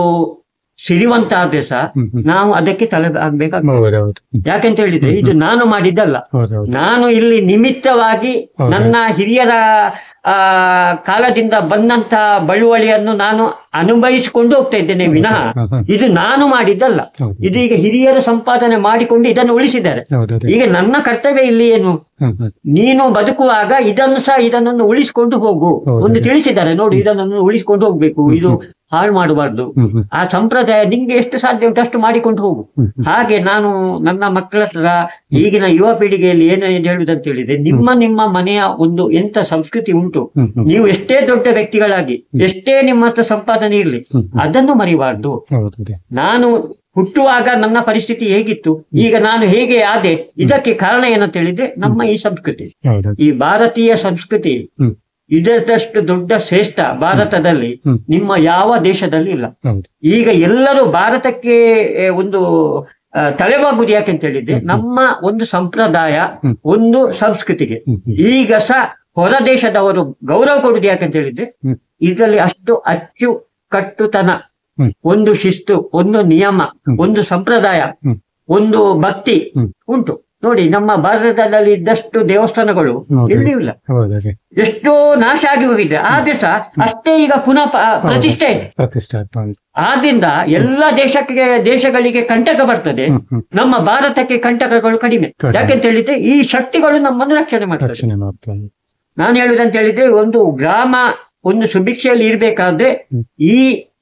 ಸಿರಿವಂತ ಆದ್ರೆ ಸಹ ಹ್ಮ್ ಹ್ಮ್ ನಾವು ಅದಕ್ಕೆ ತಲೆ ಆಗ್ಬೇಕಾಗ್ತದೆ ಹೌದು ಹೌದು ಹ್ಮ್ ಯಾಕೆಂತ ಹೇಳಿದ್ರೆ ಇದು ನಾನು ಮಾಡಿದ್ದಲ್ಲ ಹೌದು ಹೌದು ನಾನು ಇಲ್ಲಿ ನಿಮಿತ್ತವಾಗಿ ಹೌದು. ನನ್ನ ಹಿರಿಯರ ಆ ಕಾಲದಿಂದ ಬಂದಂತ ಬಳುವಳಿಯನ್ನು ನಾನು ಅನುಭವಿಸಿಕೊಂಡು ಹೋಗ್ತಾ ಇದ್ದೇನೆ ವಿನಃ ಹ್ಮ್ ಹ್ಮ್ ಇದು ನಾನು ಮಾಡಿದ್ದಲ್ಲ ಹೌದು ಇದು ಈಗ ಹಿರಿಯರು ಸಂಪಾದನೆ ಮಾಡಿಕೊಂಡು ಇದನ್ನು ಉಳಿಸಿದ್ದಾರೆ ಹೌದು ಅದೇ ಈಗ ನನ್ನ ಕರ್ತವ್ಯ ಇಲ್ಲಿ ಏನು ಹ್ಮ್ ಹ್ಮ್ ನೀನು ಬದುಕುವಾಗ ಇದನ್ನು ಸಹ ಇದನ್ನು ಉಳಿಸಿಕೊಂಡು ಹೋಗು ಹೌದು. ಒಂದು ತಿಳಿಸಿದ್ದಾರೆ ನೋಡಿ ಇದನ್ನು ಉಳಿಸಿಕೊಂಡು ಹೋಗ್ಬೇಕು ಇದು ಹಾಳು ಮಾಡಬಾರ್ದು ಹ್ಮ್ ಹ್ಮ್ ಆ ಸಂಪ್ರದಾಯ ನಿಂಗೆ ಎಷ್ಟು ಸಾಧ್ಯ ಉಂಟು ಅಷ್ಟು ಮಾಡಿಕೊಂಡು ಹೋಗು ಹ್ಮ್ ಹ್ಮ್ ಹಾಗೆ ನಾನು ನನ್ನ ಮಕ್ಕಳ ಹತ್ರ ಈಗಿನ ಯುವ ಪೀಳಿಗೆಯಲ್ಲಿ ಏನು ಹೇಳುವುದಂತ ಹೇಳಿದ್ರೆ ನಿಮ್ಮ ನಿಮ್ಮ ಮನೆಯ ಒಂದು ಎಂತ ಸಂಸ್ಕೃತಿ ಉಂಟು ಹ್ಮ್ ಹ್ಮ್ ನೀವು ಎಷ್ಟೇ ದೊಡ್ಡ ವ್ಯಕ್ತಿಗಳಾಗಿ ಎಷ್ಟೇ ನಿಮ್ಮ ಹತ್ರ ಸಂಪಾದನೆ ಇರಲಿ ಹ್ಮ್ ಹ್ಮ್ ಅದನ್ನು ಮರಿಬಾರ್ದು ಹೌದು ಅದೇ ನಾನು ಹುಟ್ಟುವಾಗ ನನ್ನ ಪರಿಸ್ಥಿತಿ ಹೇಗಿತ್ತು ಈಗ ನಾನು ಹೇಗೆ ಆದೆ ಇದಕ್ಕೆ ಕಾರಣ ಏನಂತ ಹೇಳಿದ್ರೆ ನಮ್ಮ ಈ ಸಂಸ್ಕೃತಿ ಹೌದು ಅದೇ ಈ ಭಾರತೀಯ ಸಂಸ್ಕೃತಿ ಹ್ಮ್ ಇದರಷ್ಟು ದೊಡ್ಡ ಶ್ರೇಷ್ಠ ಭಾರತದಲ್ಲಿ ಹ್ಮ್. ನಿಮ್ಮ ಯಾವ ದೇಶದಲ್ಲಿ ಇಲ್ಲ ಹೌದು ಈಗ ಎಲ್ಲರೂ ಭಾರತಕ್ಕೆ ಎ, ಒಂದು ಆ, ತಲೆಬಾಗುದು ಯಾಕೆಂತ ಹೇಳಿದ್ರೆ ನಮ್ಮ ಒಂದು ಸಂಪ್ರದಾಯ ಹ್ಮ್. ಒಂದು ಸಂಸ್ಕೃತಿಗೆ ಹ್ಮ್ ಹ್ಮ್ ಈಗ ಸಹ ಹೊರ ದೇಶದವರು ಗೌರವ ಕೊಡುದು ಯಾಕಂತ ಹೇಳಿದ್ರೆ ಹ್ಮ್. ಇದರಲ್ಲಿ ಅಷ್ಟು ಅಚ್ಚು ಕಟ್ಟುತನ ಹ್ಮ್. ಒಂದು ಶಿಸ್ತು ಒಂದು ನಿಯಮ ಹ್ಮ್. ಒಂದು ಸಂಪ್ರದಾಯ ಹ್ಮ್. ಒಂದು ಭಕ್ತಿ ಹ್ಮ್. ಉಂಟು ನೋಡಿ ನಮ್ಮ ಭಾರತದಲ್ಲಿ ಇದ್ದಷ್ಟು ದೇವಸ್ಥಾನಗಳು ಹೌದು. ಇಲ್ಲಿ ಇಲ್ಲ ಹೌದು ಅದೇ ಎಷ್ಟೋ ನಾಶ ಆಗಿ ಹೋಗಿದೆ ಆದ್ರೆ ಸಹ ಅಷ್ಟೇ ಈಗ ಪುನಃ ಪ- ಪ್ರತಿಷ್ಠೆ ಇದೆ ಪ್ರತಿಷ್ಠೆ ಆಗ್ತಾ ಉಂಟು ಆದ್ರಿಂದ ಎಲ್ಲ ದೇಶಕ್ಕೆ ದೇಶಗಳಿಗೆ ಕಂಟಕ ಬರ್ತದೆ ಹ್ಮ್ ಹ್ಮ್ ನಮ್ಮ ಭಾರತಕ್ಕೆ ಕಂಟಕಗಳು ಕಡಿಮೆ ಕಡಿಮೆ. ಯಾಕೆಂತ ಹೇಳಿದ್ರೆ ಈ ಶಕ್ತಿಗಳು ನಮ್ಮನ್ನು ರಕ್ಷಣೆ ಮಾಡ್ತದೆ ರಕ್ಷಣೆ ಮಾಡ್ತಾ ಉಂಟು ನಾನು ಹೇಳುವುದಂತ ಹೇಳಿದ್ರೆ ಒಂದು ಗ್ರಾಮ ಒಂದು ಸುಭಿಕ್ಷೆಯಲ್ಲಿ ಇರಬೇಕಾದ್ರೆ ಹ್ಮ್. ಈ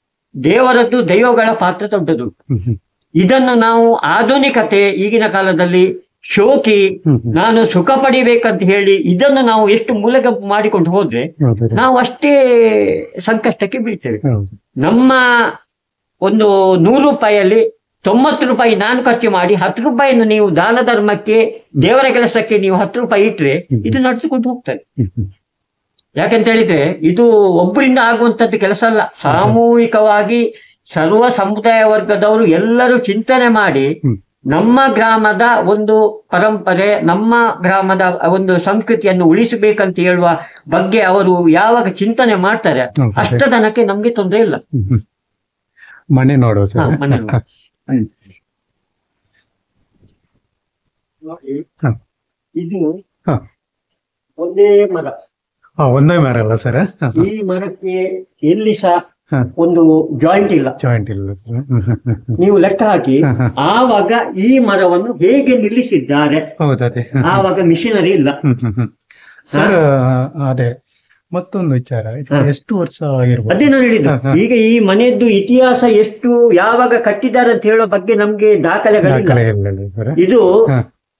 ದೇವರದ್ದು ದೈವಗಳ ಪಾತ್ರ ದೊಡ್ಡದು ಹ್ಮ್ ಹ್ಮ್ ಇದನ್ನು ನಾವು ಆಧುನಿಕತೆ ಈಗಿನ ಕಾಲದಲ್ಲಿ ಶೋಕಿ ಹ್ಮ್ ಹ್ಮ್ ನಾನು ಸುಖ ಪಡಿಬೇಕಂತ ಹೇಳಿ ಇದನ್ನು ನಾವು ಎಷ್ಟು ಮೂಲಗಂಪು ಮಾಡಿಕೊಂಡು ಹೋದ್ರೆ ಹೌದು ಅದೇ ನಾವು ಅಷ್ಟೇ ಸಂಕಷ್ಟಕ್ಕೆ ಬೀಳ್ತೇವೆ ಹೌದು ನಮ್ಮ ಒಂದು ನೂರು ರೂಪಾಯಿಯಲ್ಲಿ ತೊಂಬತ್ತು ರೂಪಾಯಿ ನಾನು ಖರ್ಚು ಮಾಡಿ ಹತ್ತು ರೂಪಾಯಿಯನ್ನು ನೀವು ದಾನ ಧರ್ಮಕ್ಕೆ ದೇವರ ಕೆಲಸಕ್ಕೆ ನೀವು ಹತ್ತು ರೂಪಾಯಿ ಇಟ್ರೆ ಇದು ನಡೆಸಿಕೊಂಡು ಹೋಗ್ತದೆ ಹ್ಮ್ ಹ್ಮ್ ಯಾಕಂತ ಹೇಳಿದ್ರೆ ಇದು ಒಬ್ಬರಿಂದ ಆಗುವಂತದ್ದು ಕೆಲಸ ಅಲ್ಲ ಸಾಮೂಹಿಕವಾಗಿ ಸರ್ವ ಸಮುದಾಯ ವರ್ಗದವರು ಎಲ್ಲರೂ ಚಿಂತನೆ ಮಾಡಿ ಹ್ಮ್. ನಮ್ಮ ಗ್ರಾಮದ ಒಂದು ಪರಂಪರೆ ನಮ್ಮ ಗ್ರಾಮದ ಒಂದು ಸಂಸ್ಕೃತಿಯನ್ನು ಉಳಿಸಬೇಕಂತ ಹೇಳುವ ಬಗ್ಗೆ ಅವರು ಯಾವಾಗ ಚಿಂತನೆ ಮಾಡ್ತಾರೆ ಹೌದು. ಅಷ್ಟದನಕ್ಕೆ ನಮ್ಗೆ ತೊಂದರೆ ಇಲ್ಲ ಹ್ಮ್ ಹ್ಮ್. ಮನೆ ನೋಡುವ ಹಾ, ಸರ್ ಮನೆ ನೋಡು. ಹಾ. ಇದು ಹಾ. ಒಂದೇ ಮರ ಹಾ, ಒಂದೇ ಮರ ಅಲ್ಲ ಸರ್ ಈ ಮರಕ್ಕೆ ಎಲ್ಲಿ ಸಹ ಹಾ. ಒಂದು ಜಾಯಿಂಟ್ ಇಲ್ಲ ಜಾಯಿಂಟ್ ಇಲ್ಲ ಸರ್ ಹ್ಮ್ ಹ್ಮ್ ಹ್ಮ್ ಹ್ಮ್. ನೀವು ಲೆಕ್ಕ ಹಾಕಿ ಹಾ, ಹಾ. ಆವಾಗ ಈ ಮರವನ್ನು ಹೇಗೆ ನಿಲ್ಲಿಸಿದ್ದಾರೆ ಹೌದು ಅದೇ ಹ್ಮ್ ಹ್ಮ್. ಆವಾಗ ಮಿಷನರಿ ಇಲ್ಲ ಹ್ಮ್ ಹ್ಮ್ ಹ್ಮ್. ಸರ್ ಅದೇ ಮತ್ತೊಂದು ವಿಚಾರ ಇದು ಹಾ. ಎಷ್ಟು ವರ್ಷ ಆಗಿರ್ಬೋದು ಅದೇ ನಾನು ಹೇಳಿದ್ದು ಹಾ, ಹಾ. ಈಗ ಈ ಮನೆಯದ್ದು ಇತಿಹಾಸ ಎಷ್ಟು ಯಾವಾಗ ಕಟ್ಟಿದ್ದಾರೆ ಅಂತ ಹೇಳೋ ಬಗ್ಗೆ ನಮ್ಗೆ ದಾಖಲೆಗಳಿಲ್ಲ ದಾಖಲೆ ಇಲ್ಲ ಸರ್ ಇದು ಹಾ.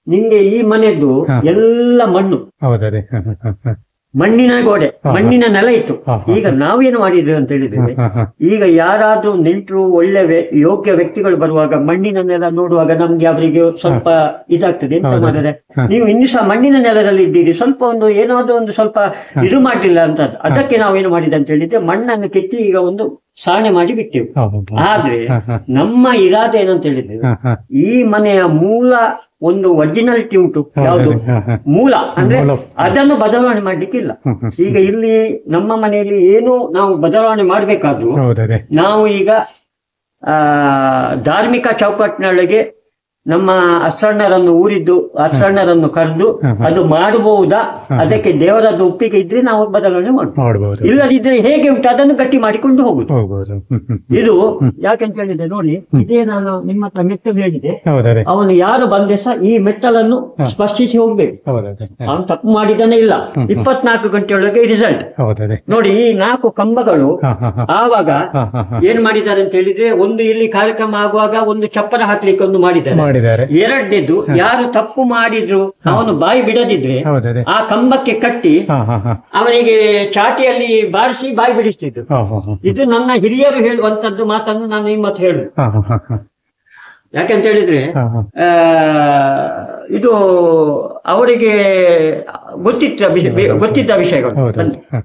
ನಿಂಗೆ ಈ ಮನೆದ್ದು ಹಾ. ಎಲ್ಲ ಮಣ್ಣು ಹೌದದೇ ಹ, ಹ, ಹ, ಹ. ಮಣ್ಣಿನ ಗೋಡೆ ಹಾ. ಮಣ್ಣಿನ ನೆಲ ಇತ್ತು ಹಾ, ಹಾ, ಈಗ ನಾವೇನು ಮಾಡಿದ್ವಿ ಅಂತ ಹೇಳಿದ್ರೆ ಹ, ಹ, ಹ. ಈಗ ಯಾರಾದ್ರೂ ನೆಂಟರು ಒಳ್ಳೆ ವ್ಯ- ಯೋಗ್ಯ ವ್ಯಕ್ತಿಗಳು ಬರುವಾಗ ಮಣ್ಣಿನ ನೆಲ ನೋಡುವಾಗ ನಮ್ಗೆ ಅವರಿಗೆ ಸ್ವಲ್ಪ ಇದಾಗ್ತದೆ ಎಂತ ಹೌದು. ಮಾಡಿದ್ರೆ ಹಾ. ನೀವು ಇನ್ನು ಸಹ ಮಣ್ಣಿನ ನೆಲದಲ್ಲಿ ಇದ್ದೀರಿ ಸ್ವಲ್ಪ ಒಂದು ಏನಾದ್ರೂ ಒಂದು ಸ್ವಲ್ಪ ಇದು ಮಾಡಲಿಲ್ಲ ಅಂತ ಅದಕ್ಕೆ ನಾವು ಏನು ಮಾಡಿದೆ ಅಂತ ಹೇಳಿದ್ರೆ ಮಣ್ಣನ್ನು ಕೆತ್ತಿ ಈಗ ಒಂದು ಸಾಣೆ ಮಾಡಿ ಬಿಟ್ಟೆವು ಹೌದು. ಆದ್ರೆ ಹ, ಹ, ನಮ್ಮ ಇರಾದೆ ಏನಂತ ಹೇಳಿದ್ರೆ ಹ, ಹ. ಈ ಮನೆಯ ಮೂಲ ಒಂದು ಒರಿಜಿನಾಲಿಟಿ ಉಂಟು ಯಾವುದು ಹೌದದೇ ಹ, ಹ. ಮೂಲ ಅಂದ್ರೆ ಮೂಲ. ಅದನ್ನು ಬದಲಾವಣೆ ಮಾಡ್ಲಿಕ್ಕಿಲ್ಲ ಹ್ಮ್, ಹ್ಮ್. ಈಗ ಇಲ್ಲಿ ನಮ್ಮ ಮನೆಯಲ್ಲಿ ಏನು ನಾವು ಬದಲಾವಣೆ ಮಾಡಬೇಕಾದ್ರೂ ಹೌದದೇ ನಾವು ಈಗ ಆ ಧಾರ್ಮಿಕ ಚೌಕಟ್ಟಿನೊಳಗೆ ನಮ್ಮ ಅಸ್ತ್ರಣ್ಣರನ್ನು ಊರಿದ್ದು ಅಸ್ತ್ರಣ್ಣರನ್ನು ಕರೆದು ಹ, ಹ. ಅದು ಮಾಡಬಹುದಾ ಹ. ಅದಕ್ಕೆ ದೇವರದ್ದು ಒಪ್ಪಿಗೆ ಇದ್ರೆ ನಾವು ಬದಲಾವಣೆ ಮಾಡ್ಬೋದು ನೋಡ್ಬೋದು ಇಲ್ಲದಿದ್ರೆ ಹೇಗೆ ಉಂಟು ಅದನ್ನು ಗಟ್ಟಿ ಮಾಡಿಕೊಂಡು ಹೋಗುದು ಹೋಗ್ಬೋದು ಹ್ಮ್, ಹ್ಮ್, ಹ್ಮ್. ಇದು ಯಾಕೆಂತ ಹೇಳಿದೆ ನೋಡಿ ಇದೇ ನಾನು ನಿಮ್ಮ ಹತ್ರ ಮೆಟ್ಟಲು ಹೇಳಿದೆ ಹೌದದೇ ಅವನು ಯಾರು ಬಂದೆ ಸಹ ಈ ಮೆಟ್ಟಲನ್ನು ಹ. ಸ್ಪರ್ಶಿಸಿ ಹೋಗ್ಬೇಕು ಹೌದದೇ ಹ. ಅವನು ತಪ್ಪು ಮಾಡಿದ್ದಾನೆ ಇಲ್ಲ ಇಪ್ಪತ್ನಾಲ್ಕು ಗಂಟೆಯೊಳಗೆ ರಿಸಲ್ಟ್ ಹೌದದೇ ನೋಡಿ ಈ ನಾಲ್ಕು ಕಂಬಗಳು ಹ, ಹ, ಹ. ಆವಾಗ ಹ, ಹ, ಹ. ಏನ್ ಮಾಡಿದ್ದಾರೆ ಅಂತ ಹೇಳಿದ್ರೆ ಒಂದು ಇಲ್ಲಿ ಕಾರ್ಯಕ್ರಮ ಆಗುವಾಗ ಒಂದು ಚಪ್ಪರ ಹಾಕ್ಲಿಕ್ಕೆ ಒಂದು ಮಾಡಿದ್ದಾರೆ ಮಾಡಿದ್ದಾರೆ ಎರಡನೇದು ಯಾರು ತಪ್ಪು ಮಾಡಿದ್ರು ಅವನು ಬಾಯಿ ಬಿಡದಿದ್ರೆ ಹೌದದೇ ಆ ಕಂಬಕ್ಕೆ ಕಟ್ಟಿ ಹ, ಹ, ಹ. ಅವನಿಗೆ ಚಾಟಿಯಲ್ಲಿ ಬಾರಿಸಿ ಬಾಯಿ ಬಿಡಿಸ್ತಿದ್ರು ಹ, ಹ, ಹ. ಇದು ನನ್ನ ಹಿರಿಯರು ಹೇಳುವಂತದ್ದು ಮಾತನ್ನು ನಾನು ನಿಮ್ಮತ್ತು ಹೇಳು ಹ, ಹ, ಹ, ಹ. ಯಾಕೆಂತ ಹೇಳಿದ್ರೆ ಹ, ಹ. ಆ, ಇದು ಅವರಿಗೆ ಗೊತ್ತಿತ್ತ ವಿಷಯ- ಗೊತ್ತಿದ್ದ ವಿಷಯಗಳು ಹೌದೌದು ಹ.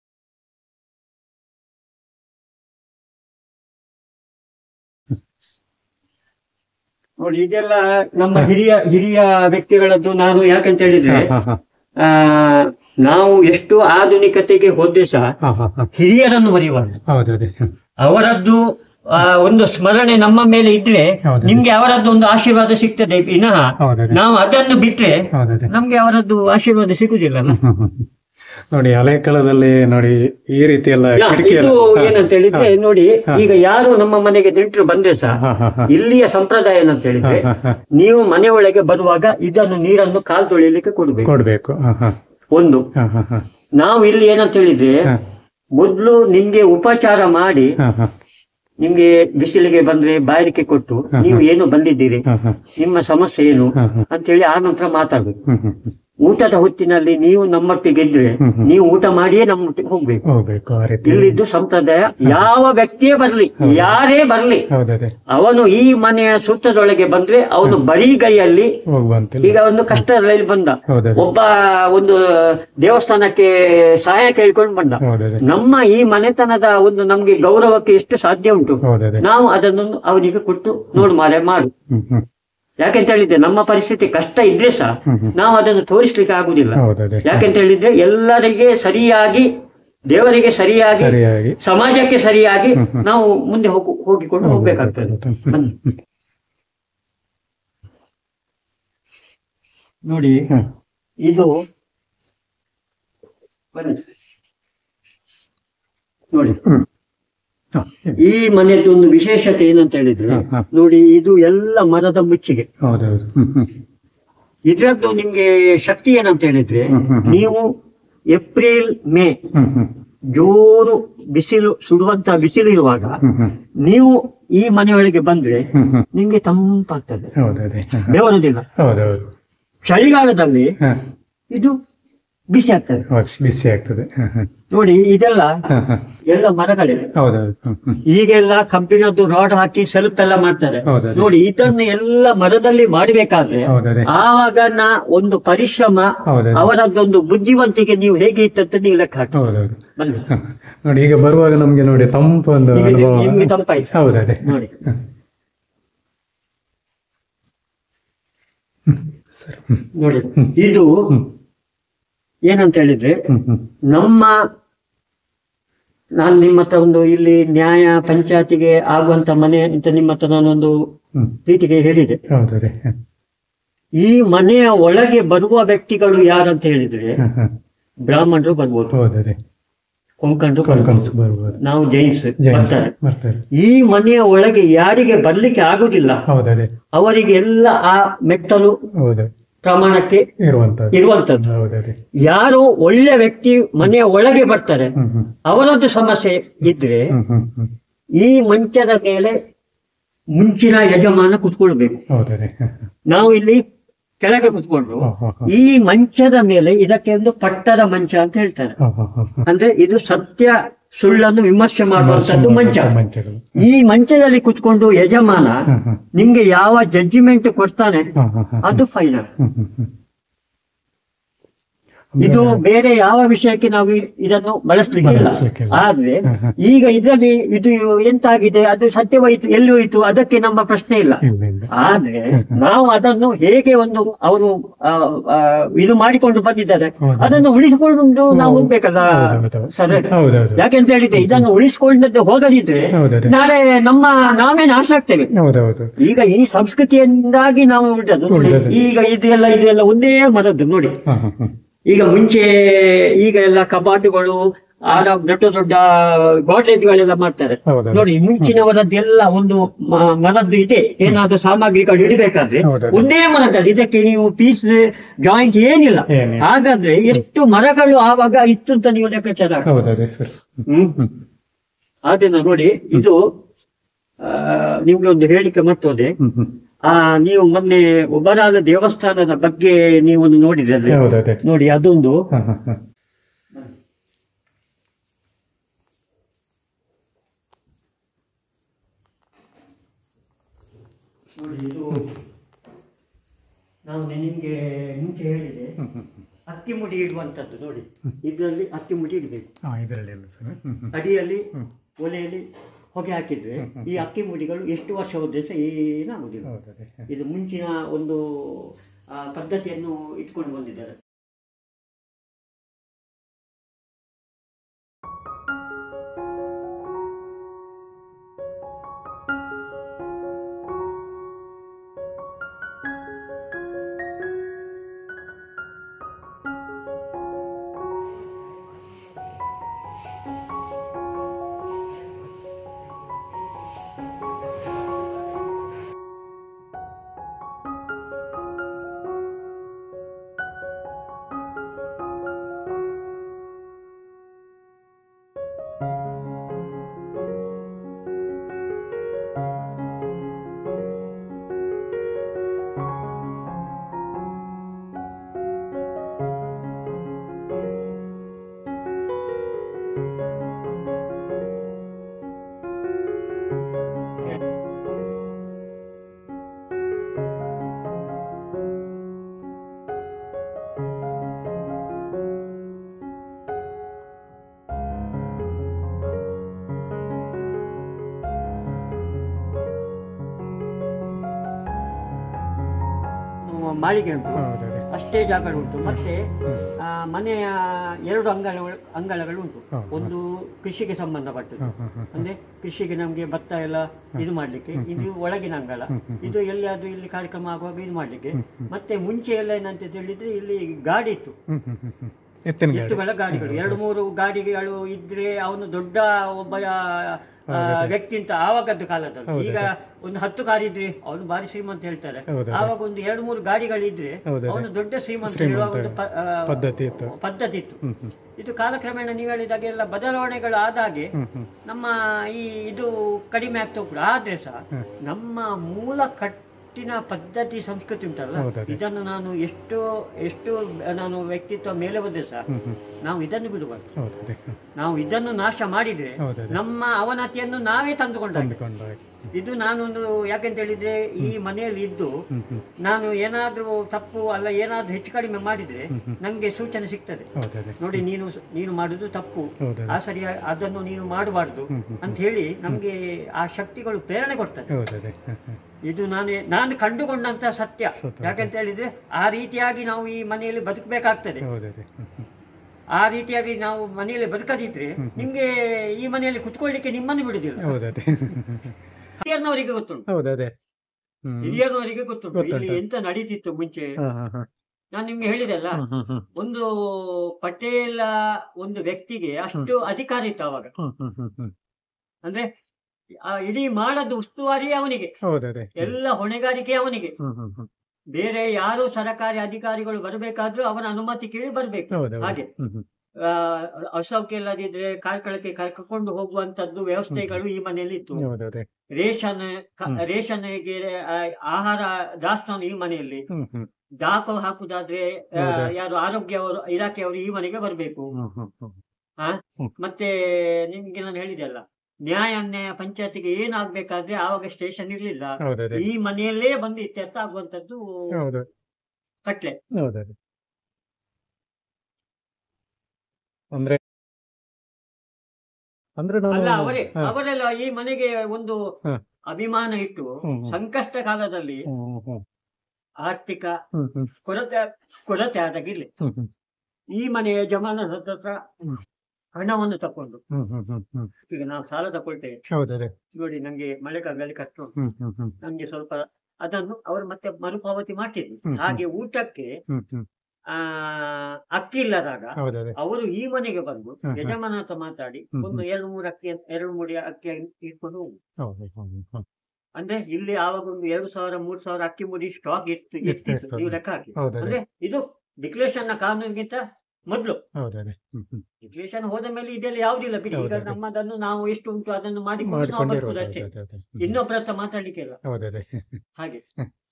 ನೋಡಿ ಇದೆಲ್ಲ ನಮ್ಮ ಹಿರಿಯ ಹಿರಿಯ ವ್ಯಕ್ತಿಗಳದ್ದು ನಾನು ಯಾಕಂತ ಹೇಳಿದ್ರೆ ಹ, ಹ, ಆ ನಾವು ಎಷ್ಟು ಆಧುನಿಕತೆಗೆ ಹೋದ್ರೆ ಸಹ ಹ, ಹ, ಹ. ಹಿರಿಯರನ್ನು ಮರೆಯಬಾರದು ಹೌದದೇ ಹ. ಅವರದ್ದು ಆ, ಒಂದು ಸ್ಮರಣೆ ನಮ್ಮ ಮೇಲೆ ಇದ್ರೆ ಹೌದು. ನಿಮ್ಗೆ ಅವರದ್ದು ಒಂದು ಆಶೀರ್ವಾದ ಸಿಗ್ತದೆ ವಿನಃ ಹೌದದೇ ನಾವು ಅದನ್ನು ಬಿಟ್ರೆ ಹೌದದೇ ನಮ್ಗೆ ಅವರದ್ದು ಆಶೀರ್ವಾದ ಸಿಗುದಿಲ್ಲಲ್ಲ ಹ್ಮ್, ಹ್ಮ್, ಹ್ಮ್. ನೋಡಿ ಹಳೆ ಕಾಲದಲ್ಲಿ ನೋಡಿ ಈ ರೀತಿ ಎಲ್ಲ ಯಾ, ಕಿಟಕಿ ಇದು ಎಲ್ಲ ಏನಂತ ಹೇಳಿದ್ರೆ ನೋಡಿ ಈಗ ಯಾರು ನಮ್ಮ ಮನೆಗೆ ನೆಂಟರು ಬಂದ್ರೆ ಸಹ ಹ, ಹ, ಹ. ಇಲ್ಲಿಯ ಸಂಪ್ರದಾಯ ಏನಂತ ಹೇಳಿದ್ರೆ ಹ, ಹ. ನೀವು ಮನೆ ಒಳಗೆ ಬರುವಾಗ ಇದನ್ನು ನೀರನ್ನು ಕಾಲು ತೊಳಿಲಿಕ್ಕೆ ಕೊಡ್ಬೇಕು ಕೊಡ್ಬೇಕು ಹ, ಹ. ಒಂದು ಹ, ಹ, ಹ. ನಾವು ಇಲ್ಲಿ ಏನಂತ ಹೇಳಿದ್ರೆ ಹ, ಮೊದ್ಲು ನಿಮ್ಗೆ ಉಪಚಾರ ಮಾಡಿ ಹ, ಹ. ನಿಮ್ಗೆ ಬಿಸಿಲಿಗೆ ಬಂದ್ರೆ ಬಾಯಾರಿಕೆ ಕೊಟ್ಟು ನೀವು ಏನು ಬಂದಿದ್ದೀರಿ ಹ, ಹ. ನಿಮ್ಮ ಸಮಸ್ಯೆ ಏನು ಹ, ಹ. ಅಂತೇಳಿ ಆ ನಂತರ ಮಾತಾಡ್ಬೇಕು ಹ್ಮ್, ಹ್ಮ್, ಹ್ಮ್. ಊಟದ ಹೊತ್ತಿನಲ್ಲಿ ನೀವು ನಮ್ಮೊಟ್ಟಿಗೆ ಇದ್ರೆ ಹ್ಮ್, ಹ್ಮ್. ನೀವು ಊಟ ಮಾಡಿಯೇ ನಮ್ಮೊಟ್ಟಿಗೆ ಹೋಗ್ಬೇಕು ಹೋಗ್ಬೇಕು ಆ ರೀತಿ ಇಲ್ಲಿದ್ದು ಸಂಪ್ರದಾಯ ಯಾವ ವ್ಯಕ್ತಿಯೇ ಬರ್ಲಿ ಯಾರೇ ಬರ್ಲಿ ಹೌದದೇ ಅವನು ಈ ಮನೆಯ ಸುತ್ತದೊಳಗೆ ಬಂದ್ರೆ ಅವನು ಬರೀ ಕೈಯಲ್ಲಿ ಹೋಗುವಂತಿಲ್ಲ ಈಗ ಒಂದು ಕಷ್ಟದಲ್ಲಿ ಬಂದ ಹೌದದೇ ಒಬ್ಬ ಒಂದು ದೇವಸ್ಥಾನಕ್ಕೆ ಸಹಾಯ ಕೇಳ್ಕೊಂಡು ಬಂದ ಹೌದದೇ ನಮ್ಮ ಈ ಮನೆತನದ ಒಂದು ನಮ್ಗೆ ಗೌರವಕ್ಕೆ ಎಷ್ಟು ಸಾಧ್ಯ ಉಂಟು ಹೌದದೇ ನಾವು ಅದನ್ನು ಅವನಿಗೆ ಕೊಟ್ಟು ನೋಡು ಮಾರೆ ಮಾಡು ಹ್ಮ್ ಹ್ಮ್ ಯಾಕೆಂತ ಹೇಳಿದ್ರೆ ನಮ್ಮ ಪರಿಸ್ಥಿತಿ ಕಷ್ಟ ಇದ್ರೆ ಸಹ ಹ್ಮ್ ಹ್ಮ್. ನಾವು ಅದನ್ನು ತೋರಿಸ್ಲಿಕ್ಕೆ ಆಗುದಿಲ್ಲ ಹೌದದೇ ಯಾಕೆಂತ ಹೇಳಿದ್ರೆ ಎಲ್ಲರಿಗೆ ಸರಿಯಾಗಿ ದೇವರಿಗೆ ಸರಿಯಾಗಿ ಸರಿಯಾಗಿ ಸಮಾಜಕ್ಕೆ ಸರಿಯಾಗಿ ಹ್ಮ್, ಹ್ಮ್. ನಾವು ಮುಂದೆ ಹೋಗು ಹೋಗಿಕೊಂಡು ಹೋಗ್ಬೇಕಾಗ್ತದೆ ಬನ್ನಿ. ನೋಡಿ ಹ್ಮ್. ಇದು ಬನ್ನಿ. ನೋಡಿ ಹ್ಮ್. ಹ, ಈ ಮನೆಯದ್ದು ಒಂದು ವಿಶೇಷತೆ ಏನಂತ ಹೇಳಿದ್ರೆ ಹ, ಹ. ನೋಡಿ ಇದು ಎಲ್ಲ ಮರದ ಮುಚ್ಚಿಗೆ ಹೌದೌದು ಹ್ಮ್ ಹ್ಮ್ ಇದ್ರದ್ದು ನಿಮ್ಗೆ ಶಕ್ತಿ ಏನಂತ ಹೇಳಿದ್ರೆ ಹ್ಮ್, ಹ್ಮ್, ಹ್ಮ್. ನೀವು ಏಪ್ರಿಲ್ ಮೇ ಹ್ಮ್ ಹ್ಮ್ ಜೋರು ಬಿಸಿಲು ಸುಡುವಂತ ಬಿಸಿಲಿರುವಾಗ ಹ್ಮ್ ಹ್ಮ್ ನೀವು ಈ ಮನೆಯೊಳಗೆ ಬಂದ್ರೆ ಹ್ಮ್ ಹ್ಮ್ ನಿಮ್ಗೆ ತಂಪಾಗ್ತದೆ ಹೌದದೇ ಹ, ಹ. ಬೆವರುದಿಲ್ಲ ಹೌದೌದು ಚಳಿಗಾಲದಲ್ಲಿ ಹ, ಇದು ಬಿಸಿ ಆಗ್ತದೆ ಹೌದು, ಬಿಸಿ ಆಗ್ತದೆ ಹ, ಹ. ನೋಡಿ ಇದೆಲ್ಲ ಹ, ಹ. ಎಲ್ಲ ಮರಗಳಿವೆ ಹೌದೌದು ಹ್ಮ್ ಹ್ಮ್ ಈಗೆಲ್ಲ ಕಬ್ಬಿಣದ್ದು ರಾಡ್ ಹಾಕಿ ಸೆಲ್ಫ್ ಎಲ್ಲ ಮಾಡ್ತಾರೆ ಹೌದೌದು. ನೋಡಿ ಇದನ್ನು ಎಲ್ಲ ಮರದಲ್ಲಿ ಮಾಡಬೇಕಾದ್ರೆ ಹೌದದೇ ಆವಾಗ ನಾ ಒಂದು ಪರಿಶ್ರಮ ಹೌದೌದು. ಅವರದ್ದೊಂದು ಬುದ್ಧಿವಂತಿಕೆ ನೀವು ಹೇಗೆ ಇತ್ತಂತ ನೀವು ಲೆಕ್ಕ ಹಾಕಿ ಹೌದೌದು ಬನ್ನಿ ಹ. ನೋಡಿ ಈಗ ಬರುವಾಗ ನಮ್ಗೆ ನೋಡಿ ತಂಪು ಒಂದು ಈಗ ಅನುಭವ ನಿಮ್ಗೆ ತಂಪಾಯ್ತು ಹೌದದೇ ನೋಡಿ ಸರಿ ಹ್ಮ್ ನೋಡಿ ಇದು ಹ್ಮ್ ಏನಂತ ಹೇಳಿದ್ರೆ ಹ್ಮ್ ಹ್ಮ್ ನಮ್ಮ ನಾನು ನಿಮ್ಮ ಹತ್ರ ಒಂದು ಇಲ್ಲಿ ನ್ಯಾಯ ಪಂಚಾಯತಿಗೆ ಆಗುವಂತ ಮನೆ ಅಂತ ನಿಮ್ಮ ಹತ್ರ ನಾನೊಂದು ಹ್ಮ್ ಪೀಠಿಗೆ ಹೇಳಿದೆ ಹೌದದೇ ಹ, ಈ ಮನೆಯ ಒಳಗೆ ಬರುವ ವ್ಯಕ್ತಿಗಳು ಯಾರಂತ ಹೇಳಿದ್ರೆ ಹ, ಹ. ಬ್ರಾಹ್ಮಣರು ಬರ್ಬೋದು ಹೌದದೇ ಕೊಂಕಣರು ಕೊಂಕಣ್ಸ್ ಬರ್ಬೋದು ಬರ್ಬೋದು ನಾವು ಜೈನ್ಸ್ ಜೈನ್ಸ್ ಬರ್ತಾರೆ ಬರ್ತಾರೆ ಈ ಮನೆಯ ಒಳಗೆ ಯಾರಿಗೆ ಬರ್ಲಿಕ್ಕೆ ಆಗುದಿಲ್ಲ ಹೌದದೇ ಅವರಿಗೆ ಎಲ್ಲ ಆ ಮೆಟ್ಟಲು ಹೌದು ಪ್ರಮಾಣಕ್ಕೆ ಇರುವಂತದ್ದು ಇರುವಂತದ್ದು ಹೌದದೇ ಯಾರು ಒಳ್ಳೆ ವ್ಯಕ್ತಿ ಮನೆಯ ಒಳಗೆ ಬರ್ತಾರೆ ಹ್ಮ್ ಹ್ಮ್ ಅವರದ್ದು ಸಮಸ್ಯೆ ಇದ್ರೆ ಹ್ಮ್ ಹ್ಮ್ ಹ್ಮ್ ಈ ಮಂಚದ ಮೇಲೆ ಮುಂಚಿನ ಯಜಮಾನ ಕುತ್ಕೊಳ್ಬೇಕು ಹೌದದೇ ಹ, ಹ. ನಾವು ಇಲ್ಲಿ ಕೆಳಗೆ ಕುತ್ಕೊಂಡು ಹ, ಹ, ಹ. ಈ ಮಂಚದ ಮೇಲೆ ಇದಕ್ಕೆ ಒಂದು ಪಟ್ಟದ ಮಂಚ ಅಂತ ಹೇಳ್ತಾರೆ ಹ, ಹ, ಹ, ಹ. ಅಂದ್ರೆ ಇದು ಸತ್ಯ ಸುಳ್ಳನ್ನು ವಿಮರ್ಶೆ ಮಾಡುವಂತದ್ದು ಮಂಚ ಮಂಚಗಳು ಈ ಮಂಚದಲ್ಲಿ ಕುತ್ಕೊಂಡು ಯಜಮಾನ ಹ, ಹ. ನಿಮ್ಗೆ ಯಾವ ಜಡ್ಜಿಮೆಂಟ್ ಕೊಡ್ತಾನೆ ಹ, ಹ, ಹ. ಅದು ಫೈನಲ್ ಹ್ಮ್, ಹ್ಮ್, ಹ್ಮ್. ಇದು ಬೇರೆ ಯಾವ ವಿಷಯಕ್ಕೆ ನಾವು ಇ- ಇದನ್ನು ಬಳಸಲಿಕ್ಕೆ ಇಲ್ಲ ಬಳಸ್ಲಿಕ್ಕಿಲ್ಲ. ಆದ್ರೆ ಹ, ಹ. ಈಗ ಇದರಲ್ಲಿ ಇದು ಎಂತಾಗಿದೆ ಅದು ಸತ್ಯವಾಯಿತು ಎಲ್ಲಿ ಹೋಯಿತು ಅದಕ್ಕೆ ನಮ್ಮ ಪ್ರಶ್ನೆ ಇಲ್ಲ ಇಲ್ಲ ಇಲ್ಲ ಆದ್ರೆ ನಾವು ಅದನ್ನು ಹೇಗೆ ಒಂದು ಅವರು ಆ, ಆ, ಇದು ಮಾಡಿಕೊಂಡು ಬಂದಿದ್ದಾರೆ ಹೌದು. ಅದನ್ನು ಉಳಿಸಿಕೊಂಡು ನಾವು ಹೋಗ್ಬೇಕಲ್ಲ ಹೌದೌದು. ಸರ್ ಹೌದೌದು. ಯಾಕೆಂತ ಹೇಳಿದ್ರೆ ಇದನ್ನು ಉಳಿಸಿಕೊಂಡದ್ದು ಹೋಗದಿದ್ರೆ ಹೌದೌದು. ನಾಳೆ ನಮ್ಮ ನಾವೇ ನಾಶ ಆಗ್ತೇವೆ ಹೌದೌದು ಈಗ ಈ ಸಂಸ್ಕೃತಿಯಿಂದಾಗಿ ನಾವು ಉಳಿದದ್ದು ನೋಡಿ ಉಳಿದದ್ದು. ಈಗ ಇದೆಲ್ಲ ಇದೆಲ್ಲ ಒಂದೇ ಮರದ್ದು ನೋಡಿ ಹ, ಹ, ಹ. ಈಗ ಮುಂಚೆ ಈಗ ಎಲ್ಲ ಕಪಾಟುಗಳು ಆರ ದೊಡ್ಡ ದೊಡ್ಡ ಗೋಡ್ರೇಜ್ಗಳೆಲ್ಲ ಮಾಡ್ತಾರೆ ಹೌದೌದು. ನೋಡಿ ಮುಂಚಿನವರದ್ದೆಲ್ಲ ಒಂದು ಮ- ಮರದ್ದು ಇದೆ ಏನಾದ್ರೂ ಸಾಮಗ್ರಿಗಳು ಇಡಬೇಕಾದ್ರೆ ಹೌದೌದು. ಒಂದೇ ಮರದಲ್ಲಿ ಇದಕ್ಕೆ ನೀವು ಪೀಸ್ ಜಾಯಿಂಟ್ ಏನಿಲ್ಲ ಏನಿಲ್ಲ. ಹಾಗಾದ್ರೆ ಎಷ್ಟು ಮರಗಳು ಆವಾಗ ಇತ್ತು ಅಂತ ನೀವು ಲೆಕ್ಕಾಚಾರ ಹಾಕಿ. ಹೌದೌದು ಸರ್ ಹ್ಮ್ ಹ್ಮ್. ಆದ್ರಿಂದ ನೋಡಿ ಇದು ಆ, ನಿಮ್ಗೆ ಒಂದು ಹೇಳಿಕೆ ಮಾಡ್ತೋದೆ ಹ್ಮ್, ಹ್ಮ್. ಆ ನೀವು ಮೊನ್ನೆ ಒಬ್ಬರಾದ ದೇವಸ್ಥಾನದ ಬಗ್ಗೆ ನೀವು ಒಂದು ನೋಡಿದ್ರೆ ಹೌದೌದು ನೋಡಿ ಅದೊಂದು ಹ, ಹ, ಹ. ನೋಡಿ ಇದು ನಾನು ನಿಮ್ಗೆ ಮುಂಚೆ ಹೇಳಿದೆ ಅಕ್ಕಿ ಮುಡಿ ಇಡುವಂತದ್ದು ನೋಡಿ ಇದರಲ್ಲಿ ಅಕ್ಕಿ ಮುಡಿ ಇಡಬೇಕು ಹಾ ಇದರಲ್ಲಿ ಇಲ್ಲ ಸರ್ ಹ್ಮ್, ಹ್ಮ್. ಅಡಿಯಲ್ಲಿ ಒಲೆಯಲ್ಲಿ ಹೊಗೆ ಹಾಕಿದ್ರೆ ಈ ಅಕ್ಕಿ ಮುಡಿಗಳು ಎಷ್ಟು ವರ್ಷ ಹೋದ್ರೆ ಸಹ ಏನಾಗುದಿಲ್ಲ ಹೌದೌದು ಹ. ಇದು ಮುಂಚಿನ ಒಂದು ಆ, ಪದ್ಧತಿಯನ್ನು ಇಟ್ಕೊಂಡು ಬಂದಿದ್ದಾರೆ ನಮ್ಮ ಮಾಳಿಗೆ ಉಂಟು ಹೌದೌದು ಅಷ್ಟೇ ಜಾಗಗಳು ಉಂಟು ಮತ್ತೆ ಹ್ಮ್. ಆ, ಮನೆಯ ಎರಡು ಅಂಗಳಗಳು ಅಂಗಳಗಳು ಉಂಟು ಹೌದು. ಒಂದು ಕೃಷಿಗೆ ಸಂಬಂಧಪಟ್ಟದ್ದು ಹ, ಹ, ಹ. ಅಂದ್ರೆ ಕೃಷಿಗೆ ನಮ್ಗೆ ಭತ್ತ ಎಲ್ಲ ಇದು ಮಾಡ್ಲಿಕ್ಕೆ ಇದು ಒಳಗಿನ ಅಂಗಳ ಇದು ಎಲ್ಲಿಯಾದ್ರೂ ಇಲ್ಲಿ ಕಾರ್ಯಕ್ರಮ ಆಗುವಾಗ ಇದು ಮಾಡ್ಲಿಕ್ಕೆ ಮತ್ತೆ ಮುಂಚೆ ಎಲ್ಲ ಏನಂತ ಹೇಳಿದ್ರೆ ಇಲ್ಲಿ ಗಾಡಿ ಇತ್ತು ಹ್ಮ್, ಹ್ಮ್, ಹ್ಮ್, ಹ್ಮ್. ಎತ್ತಿನ ಗಾಡಿ ಎತ್ತುಗಳ ಗಾಡಿಗಳು ಎರಡು ಮೂರು ಗಾಡಿಗಳು ಇದ್ರೆ ಅವನು ದೊಡ್ಡ ಒಬ್ಬ ಆ, ವ್ಯಕ್ತಿ ಅಂತ ಆವಾಗದ್ದು ಕಾಲದಲ್ಲಿ ಈಗ ಒಂದು ಹತ್ತು ಕಾರ್ ಇದ್ರೆ ಅವನು ಭಾರಿ ಶ್ರೀಮಂತ ಹೇಳ್ತಾರೆ ಹೌದೌದು. ಆವಾಗ ಒಂದು ಎರಡು ಮೂರು ಗಾಡಿಗಳಿದ್ರೆ ಹೌದೌದು. ಅವನು ದೊಡ್ಡ ಶ್ರೀಮಂತ ಶ್ರೀಮಂತ ಹೇಳುವ ಒಂದು ಪ- ಆ, ಪದ್ಧತಿ ಇತ್ತು ಪದ್ಧತಿ ಇತ್ತು ಹ್ಮ್, ಹ್ಮ್. ಇದು ಕಾಲಕ್ರಮೇಣ ನೀವು ಹೇಳಿದಾಗೆ ಎಲ್ಲ ಬದಲಾವಣೆಗಳು ಆದಾಗೆ ಹ್ಮ್, ಹ್ಮ್. ನಮ್ಮ ಈ ಇದು ಕಡಿಮೆ ಆಗ್ತಾ ಕೂಡ ಆದ್ರೆ ಸಹ ನಮ್ಮ ಮೂಲ ಕಟ್ಟಿನ ಪದ್ಧತಿ ಸಂಸ್ಕೃತಿ ಉಂಟಲ್ಲ ಹೌದೌದು. ಇದನ್ನು ನಾನು ಎಷ್ಟು ಎಷ್ಟು ನಾನು ವ್ಯಕ್ತಿತ್ವ ಮೇಲೆ ಹೋದ್ರೆ ಸಹ ಹ್ಮ್, ಹ್ಮ್. ನಾವು ಇದನ್ನು ಬಿಡಬಾರ್ದು ಹೌದೌದು ಹ. ನಾವು ಇದನ್ನು ನಾಶ ಮಾಡಿದ್ರೆ ಹೌದೌದು. ನಮ್ಮ ಅವನತಿಯನ್ನು ನಾವೇ ತಂದುಕೊಂಡ ತಂದುಕೊಂಡು ಹಾಗೆ. ಇದು ನಾನೊಂದು ಯಾಕೆಂತ ಹೇಳಿದ್ರೆ ಈ ಮನೆಯಲ್ಲಿ ಇದ್ದು ಹ್ಮ್, ಹ್ಮ್. ನಾನು ಏನಾದ್ರೂ ತಪ್ಪು ಅಲ್ಲ ಏನಾದ್ರೂ ಹೆಚ್ಚು ಕಡಿಮೆ ಮಾಡಿದ್ರೆ ನಂಗೆ ಸೂಚನೆ ಸಿಗ್ತದೆ ಹೌದೌದು ನೋಡಿ ನೀನು ನೀನು ಮಾಡುದು ತಪ್ಪು ಹೌದೌದು ಆ ಸರಿ ಅದನ್ನು ನೀನು ಮಾಡಬಾರ್ದು ಅಂತ ಹೇಳಿ ನಮ್ಗೆ ಆ ಶಕ್ತಿಗಳು ಪ್ರೇರಣೆ ಕೊಡ್ತದೆ ಹೌದೌದು ಹ, ಹ. ಇದು ನಾನು ನಾನು ಕಂಡುಕೊಂಡಂತ ಸತ್ಯ ಸತ್ಯ. ಯಾಕೆಂತ ಹೇಳಿದ್ರೆ ಆ ರೀತಿಯಾಗಿ ನಾವು ಈ ಮನೆಯಲ್ಲಿ ಬದುಕಬೇಕಾಗ್ತದೆ ಹೌದೌದು ಹ್ಮ್, ಹ್ಮ್. ಆ ರೀತಿಯಾಗಿ ನಾವು ಮನೆಯಲ್ಲಿ ಬದುಕದಿದ್ರೆ ನಿಮ್ಗೆ ಈ ಮನೆಯಲ್ಲಿ ಕುತ್ಕೊಳ್ಳಿಕ್ಕೆ ನಿಮ್ಮನ್ನು ಬಿಡುದಿಲ್ಲ ಹೌದೌದು ಹಿರಿಯರ್ನವರಿಗೆ ಗೊತ್ತುಂಟು ಹೌದೌದೇ ಹ್ಮ್ ಹಿರಿಯರ್ನವರಿಗೆ ಗೊತ್ತುಂಟು ಗೊತ್ತುಂಟು. ಇಲ್ಲಿ ಎಂತ ನಡೀತಿತ್ತು ಮುಂಚೆ ಹ, ಹ, ಹ. ನಾನು ನಿಮ್ಗೆ ಹೇಳಿದಲ್ಲ ಹ್ಮ್, ಹ್ಮ್, ಹ್ಮ್. ಒಂದು ಪಟೇಲ ಒಂದು ವ್ಯಕ್ತಿಗೆ ಅಷ್ಟು ಅಧಿಕಾರ ಇತ್ತು ಅವಾಗ ಹ್ಮ್, ಹ್ಮ್, ಹ್ಮ್, ಹ್ಮ್. ಅಂದ್ರೆ ಆ ಇಡೀ ಮಾಡದ ಉಸ್ತುವಾರಿ ಅವನಿಗೆ ಹೌದೌದೇ ಎಲ್ಲ ಹೊಣೆಗಾರಿಕೆ ಅವನಿಗೆ ಹ್ಮ್, ಹ್ಮ್, ಹ್ಮ್. ಬೇರೆ ಯಾರು ಸರಕಾರಿ ಅಧಿಕಾರಿಗಳು ಬರಬೇಕಾದ್ರೂ ಅವನ ಅನುಮತಿ ಕೇಳಿ ಬರ್ಬೇಕು ಹೌದೌದು ಹಾಗೆ ಹ್ಮ್, ಹ್ಮ್. ಆ, ಅಸೌಖ್ಯ ಇಲ್ಲದಿದ್ರೆ ಕಾರ್ಕಳಕ್ಕೆ ಕರ್ಕೊಂಡು ಹೋಗುವಂತದ್ದು ವ್ಯವಸ್ಥೆಗಳು ಈ ಮನೆಯಲ್ಲಿ ಇತ್ತು ಹೌದೌದು ರೇಷನ್ ಕ- ಹ್ಮ್. ರೇಷನ್ಗೆ ಆ, ಆಹಾರ ದಾಸ್ತಾನು ಈ ಮನೆಯಲ್ಲಿ ಹ್ಮ್ ಹ್ಮ್ ದಾಖಲು ಹಾಕುದಾದ್ರೆ ಆ, ಹೌದಾ? ಯಾರು ಆರೋಗ್ಯ ಅವರು ಇಲಾಖೆಯವರು ಈ ಮನೆಗೆ ಬರಬೇಕು ಹ್ಮ್ ಹ್ಮ್ ಹ್ಮ್ ಮತ್ತೆ ನಿಮ್ಗೆ ನಾನು ಹೇಳಿದೆ ಅಲ್ಲ ನ್ಯಾಯ ಅನ್ಯಾಯ ಪಂಚಾಯತಿಗೆ ಏನಾಗ್ಬೇಕಾದ್ರೆ ಆವಾಗ ಸ್ಟೇಷನ್ ಇರ್ಲಿಲ್ಲ ಹೌದೌದು ಈ ಮನೆಯಲ್ಲೇ ಬಂದು ಇತ್ಯರ್ಥ ಆಗುವಂತದ್ದು ಹೌದು ಕಟ್ಲೆ ಹೌದೌದು ಅಂದ್ರೆ ಅಂದ್ರೆ ನಾನು ಅಲ್ಲ ಅವರೇ ಹಾ. ಅವರೆಲ್ಲ ಈ ಮನೆಗೆ ಒಂದು ಹಾ. ಅಭಿಮಾನ ಇಟ್ಟು ಹ್ಮ್ ಹ್ಮ್. ಸಂಕಷ್ಟ ಕಾಲದಲ್ಲಿ ಹ್ಮ್ ಹ್ಮ್ ಆರ್ಥಿಕ ಹ್ಮ್ ಹ್ಮ್ ಕೊರತೆ ಕೊರತೆ ಆದಾಗಿರ್ಲಿ ಹ್ಮ್ ಹ್ಮ್ ಈ ಮನೆಯ ಯಜಮಾನರ ಹತ್ರ ಹ್ಮ್. ಹಣವನ್ನು ತಕೊಂಡು ಹ್ಮ್ ಹ್ಮ್ ಹ್ಮ್ ಹ್ಮ್ ಈಗ ನಾವು ಸಾಲ ತಗೊಳ್ತೇವೆ ಹೌದೌದು ನೋಡಿ ನಂಗೆ ಮಳೆಗಾಲದಲ್ಲಿ ಕಷ್ಟ ಉಂಟು. ಹ್ಮ್ ಹ್ಮ್ ಹ್ಮ್ ನಂಗೆ ಸ್ವಲ್ಪ ಅದನ್ನು ಅವರು ಮತ್ತೆ ಮರುಪಾವತಿ ಮಾಡ್ತಿದ್ರು ಹ್ಮ್. ಹಾಗೆ ಊಟಕ್ಕೆ ಹ್ಮ್ ಹ್ಮ್ ಆ ಅಕ್ಕಿ ಇಲ್ಲದಾಗ ಹೌದೌದು ಅವರು ಈ ಮನೆಗೆ ಬಂದು ಹ್ಮ್. ಯಜಮಾನ ಹತ್ರ ಮಾತಾಡಿ ಹ್ಮ್. ಒಂದು ಎರಡು ಮೂರು ಅಕ್ಕಿ ಎರಡು ಮೂಡಿ ಅಕ್ಕಿ ಇಟ್ಕೊಂಡು ಹೋಗು ಹೌದು ಹ್ಮ್ ಹ್ಮ್ ಅಂದ್ರೆ ಇಲ್ಲಿ ಆವಾಗ ಒಂದು ಎರಡು ಸಾವಿರ ಮೂರು ಸಾವಿರ ಅಕ್ಕಿ ಮುಡಿ ಸ್ಟಾಕ್ ಇತ್ತು ಇತ್ತು, ಇರ್ತಿತ್ತು ಇತ್ತು. ನೀವು ಲೆಕ್ಕ ಹಾಕಿ ಹೌದೌದು ಅಂದ್ರೆ ಇದು ಡಿಕ್ಲೇಷನ್ ನ ಕಾನೂನಿಗಿಂತ ಮೊದಲು ಹೌದೌದು ಹ್ಮ್ ಹ್ಮ್ ಡಿಕ್ಲೇಷನ್ ಹೋದ ಮೇಲೆ ಇದೆಲ್ಲ ಯಾವುದಿಲ್ಲ ಬಿಡಿ ಈಗ ಹೌದೌದು. ನಮ್ಮದನ್ನು ನಾವು ಎಷ್ಟು ಉಂಟು ಅದನ್ನು ಮಾಡಿಕೊಂಡು ನಾವು ಮಾಡಿಕೊಂಡಿರ್ಬೋದು ಬರ್ತದೆ ಅಷ್ಟೇ ಹೌದೌದು ಇನ್ನೊಬ್ಬರ ಹತ್ರ ಮಾತಾಡ್ಲಿಕ್ಕೆ ಇಲ್ಲ ಹೌದೌದು ಹಾಗೆ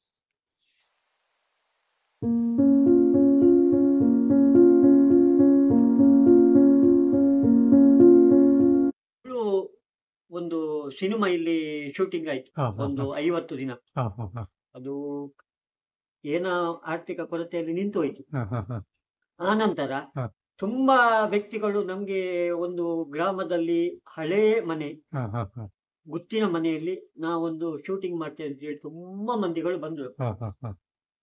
ಇವಳು ಒಂದು ಸಿನಿಮಾ ಇಲ್ಲಿ ಶೂಟಿಂಗ್ ಆಯ್ತು ಹಾ ಹಾ ಒಂದು ಐವತ್ತು ದಿನ ಹಾ ಹಾ ಹಾ ಅದು ಏನ ಆರ್ಥಿಕ ಕೊರತೆಯಲ್ಲಿ ನಿಂತು ಹೋಯ್ತು ಹಾ ಹಾ ಹಾ ಆ ನಂತರ ಹಾ. ತುಂಬಾ ವ್ಯಕ್ತಿಗಳು ನಮ್ಗೆ ಒಂದು ಗ್ರಾಮದಲ್ಲಿ ಹಳೇ ಮನೆ ಹಾ ಹಾ ಹಾ ಗುತ್ತಿನ ಮನೆಯಲ್ಲಿ ನಾವೊಂದು ಶೂಟಿಂಗ್ ಮಾಡ್ತೇವೆ ಅಂತ ಹೇಳಿ ತುಂಬಾ ಮಂದಿಗಳು ಬಂದ್ರು ಹಾ ಹಾ ಹಾ